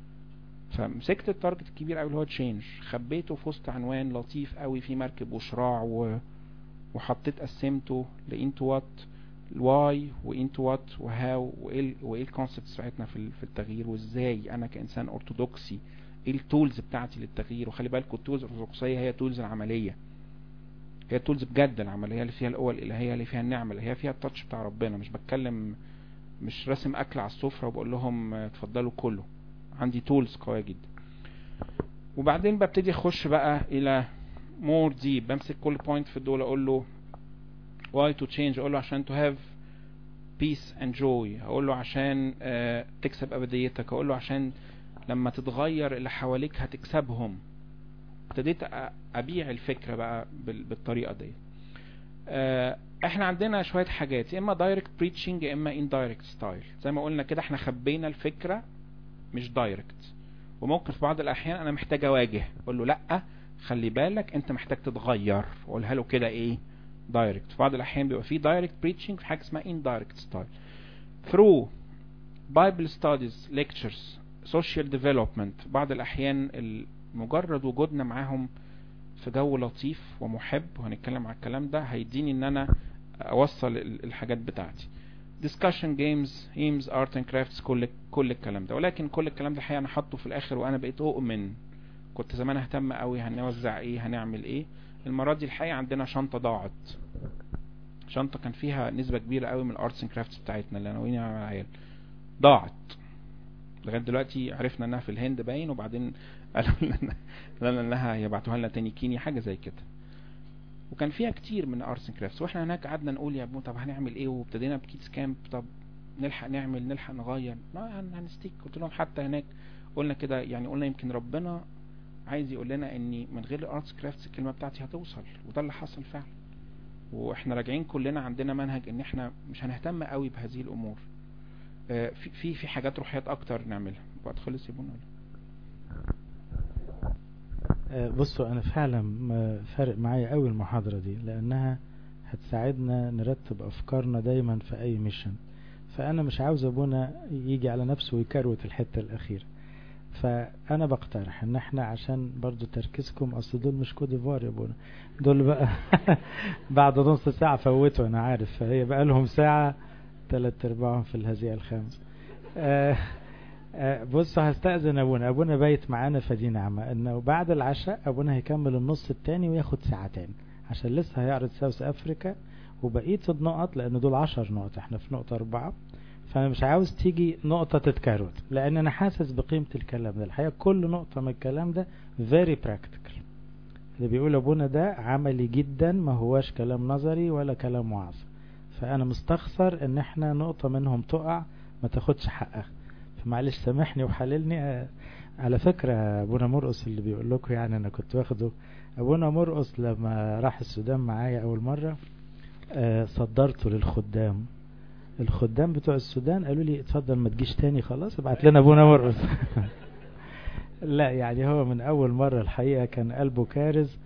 فمسكت التارجت الكبير قوي اللي هو تشينج خبيته في وسط عنوان لطيف قوي في مركب وشراع و... وحطيت قسمته لانتو وات الواي وانتو وات وهاو وايه ال- وايه الكونسبتس بتاعتنا في ال- في التغيير وازاي انا كانسان ارثوذكسي ايه التولز بتاعتي للتغيير وخلي بالكم التولز الارثوذكسيه هي تولز العمليه هي التولز بجد العمليه اللي فيها القوه الالهيه اللي فيها النعمه اللي هي فيها التاتش بتاع ربنا مش بتكلم مش راسم اكل على السفره وبقول لهم آه، اتفضلوا كله عندي تولز قويه جدا وبعدين ببتدي اخش بقى الى مور ديب بمسك كل بوينت في الدول اقول له why to change اقول له عشان to have peace and joy اقول له عشان آه، تكسب ابديتك اقول له عشان لما تتغير اللي حواليك هتكسبهم ابتديت أ- ابيع الفكره بقى بال- بالطريقه دي آه، احنا عندنا شويه حاجات يا اما دايركت بريتشنج يا اما اندايركت ستايل زي ما قلنا كده احنا خبينا الفكره مش دايركت وممكن في بعض الاحيان انا محتاج اواجه اقول له لا خلي بالك انت محتاج تتغير واقولها له كده ايه دايركت في بعض الاحيان بيبقى في دايركت بريتشنج في حاجه اسمها indirect ستايل through Bible studies lectures social development بعض الاحيان ال- مجرد وجودنا معاهم في جو لطيف ومحب وهنتكلم على الكلام ده هيديني ان انا اوصل ال- الحاجات بتاعتي discussion games games art and crafts كل كل الكلام ده ولكن كل الكلام ده الحقيقه انا حاطه في الاخر وانا بقيت اؤمن كنت زمان اهتم قوي هنوزع ايه هنعمل ايه المره دي الحقيقه عندنا شنطه ضاعت شنطه كان فيها نسبه كبيره قوي من الارتس اند كرافتس بتاعتنا اللي ناويين على العيال ضاعت لغايه دلوقتي عرفنا انها في الهند باين وبعدين قالوا لنا قالوا لنا يبعتوها لنا تاني كينيا حاجه زي كده وكان فيها كتير من ارتس اند كرافتس واحنا هناك قعدنا نقول يا ابو طب هنعمل ايه وابتدينا بكيدز كامب طب نلحق نعمل نلحق نغير ما هن- هنستيك قلت لهم حتى هناك قلنا كده يعني قلنا يمكن ربنا عايز يقول لنا اني من غير الارتس كرافتس الكلمه بتاعتي هتوصل وده اللي حصل فعلا واحنا راجعين كلنا عندنا منهج ان احنا مش هنهتم قوي بهذه الامور آه، في في في حاجات روحيات اكتر نعملها وقت خلص يبون ولا آه، بصوا انا فعلا ما فارق معايا قوي المحاضرة دي لانها هتساعدنا نرتب افكارنا دايما في اي ميشن فانا مش عاوز ابونا يجي على نفسه ويكروت الحتة الاخيرة فانا بقترح ان احنا عشان برضو تركيزكم اصل دول مش كود ديفوار يا ابونا دول بقى بعد نص ساعة فوتوا انا عارف فهي بقى لهم ساعة تلات ارباعهم في الهزيئة الخامسة آه آه، بصوا هستأذن ابونا ابونا بايت معانا فدي نعمة انه بعد العشاء ابونا هيكمل النص التاني وياخد ساعتين عشان لسه هيعرض ساوث افريكا وبقية النقط لان دول عشر نقط احنا في نقطة اربعة فانا مش عاوز تيجي نقطة تتكروت لان انا حاسس بقيمة الكلام ده الحقيقة كل نقطة من الكلام ده very practical اللي بيقول ابونا ده عملي جدا ما هواش كلام نظري ولا كلام وعظ فانا مستخسر ان احنا نقطة منهم تقع ما تاخدش حقها فمعلش سامحني وحللني آه، على فكرة ابونا مرقص اللي بيقول لكم يعني انا كنت واخده ابونا مرقص لما راح السودان معايا اول مرة آه، صدرته للخدام الخدام بتوع السودان قالوا لي اتفضل ما تجيش تاني خلاص ابعت لنا ابونا مرقص لا يعني هو من اول مرة الحقيقة كان قلبه كارز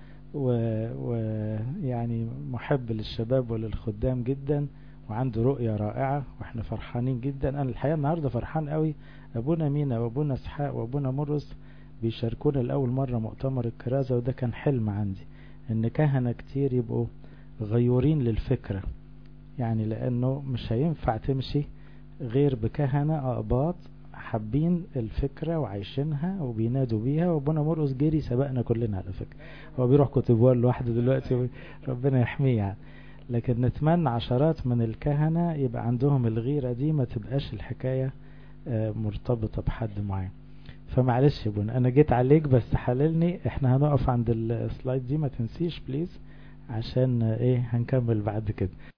ويعني محب للشباب وللخدام جدا وعنده رؤية رائعة واحنا فرحانين جدا انا الحقيقة النهاردة فرحان قوي ابونا مينا وابونا اسحاق وابونا مرقص بيشاركونا لأول مرة مؤتمر الكرازة وده كان حلم عندي ان كهنة كتير يبقوا غيورين للفكرة يعني لانه مش هينفع تمشي غير بكهنة اقباط حابين الفكرة وعايشينها وبينادوا بيها وابونا مرقص جري سبقنا كلنا على فكرة هو بيروح كوتيفوار لوحده دلوقتي ربنا يحميه يعني لكن نتمنى عشرات من الكهنة يبقى عندهم الغيرة دي ما تبقاش الحكاية آه، مرتبطة بحد معين فمعلش يا بونا انا جيت عليك بس حللني احنا هنقف عند السلايد دي ما تنسيش بليز عشان آه، ايه هنكمل بعد كده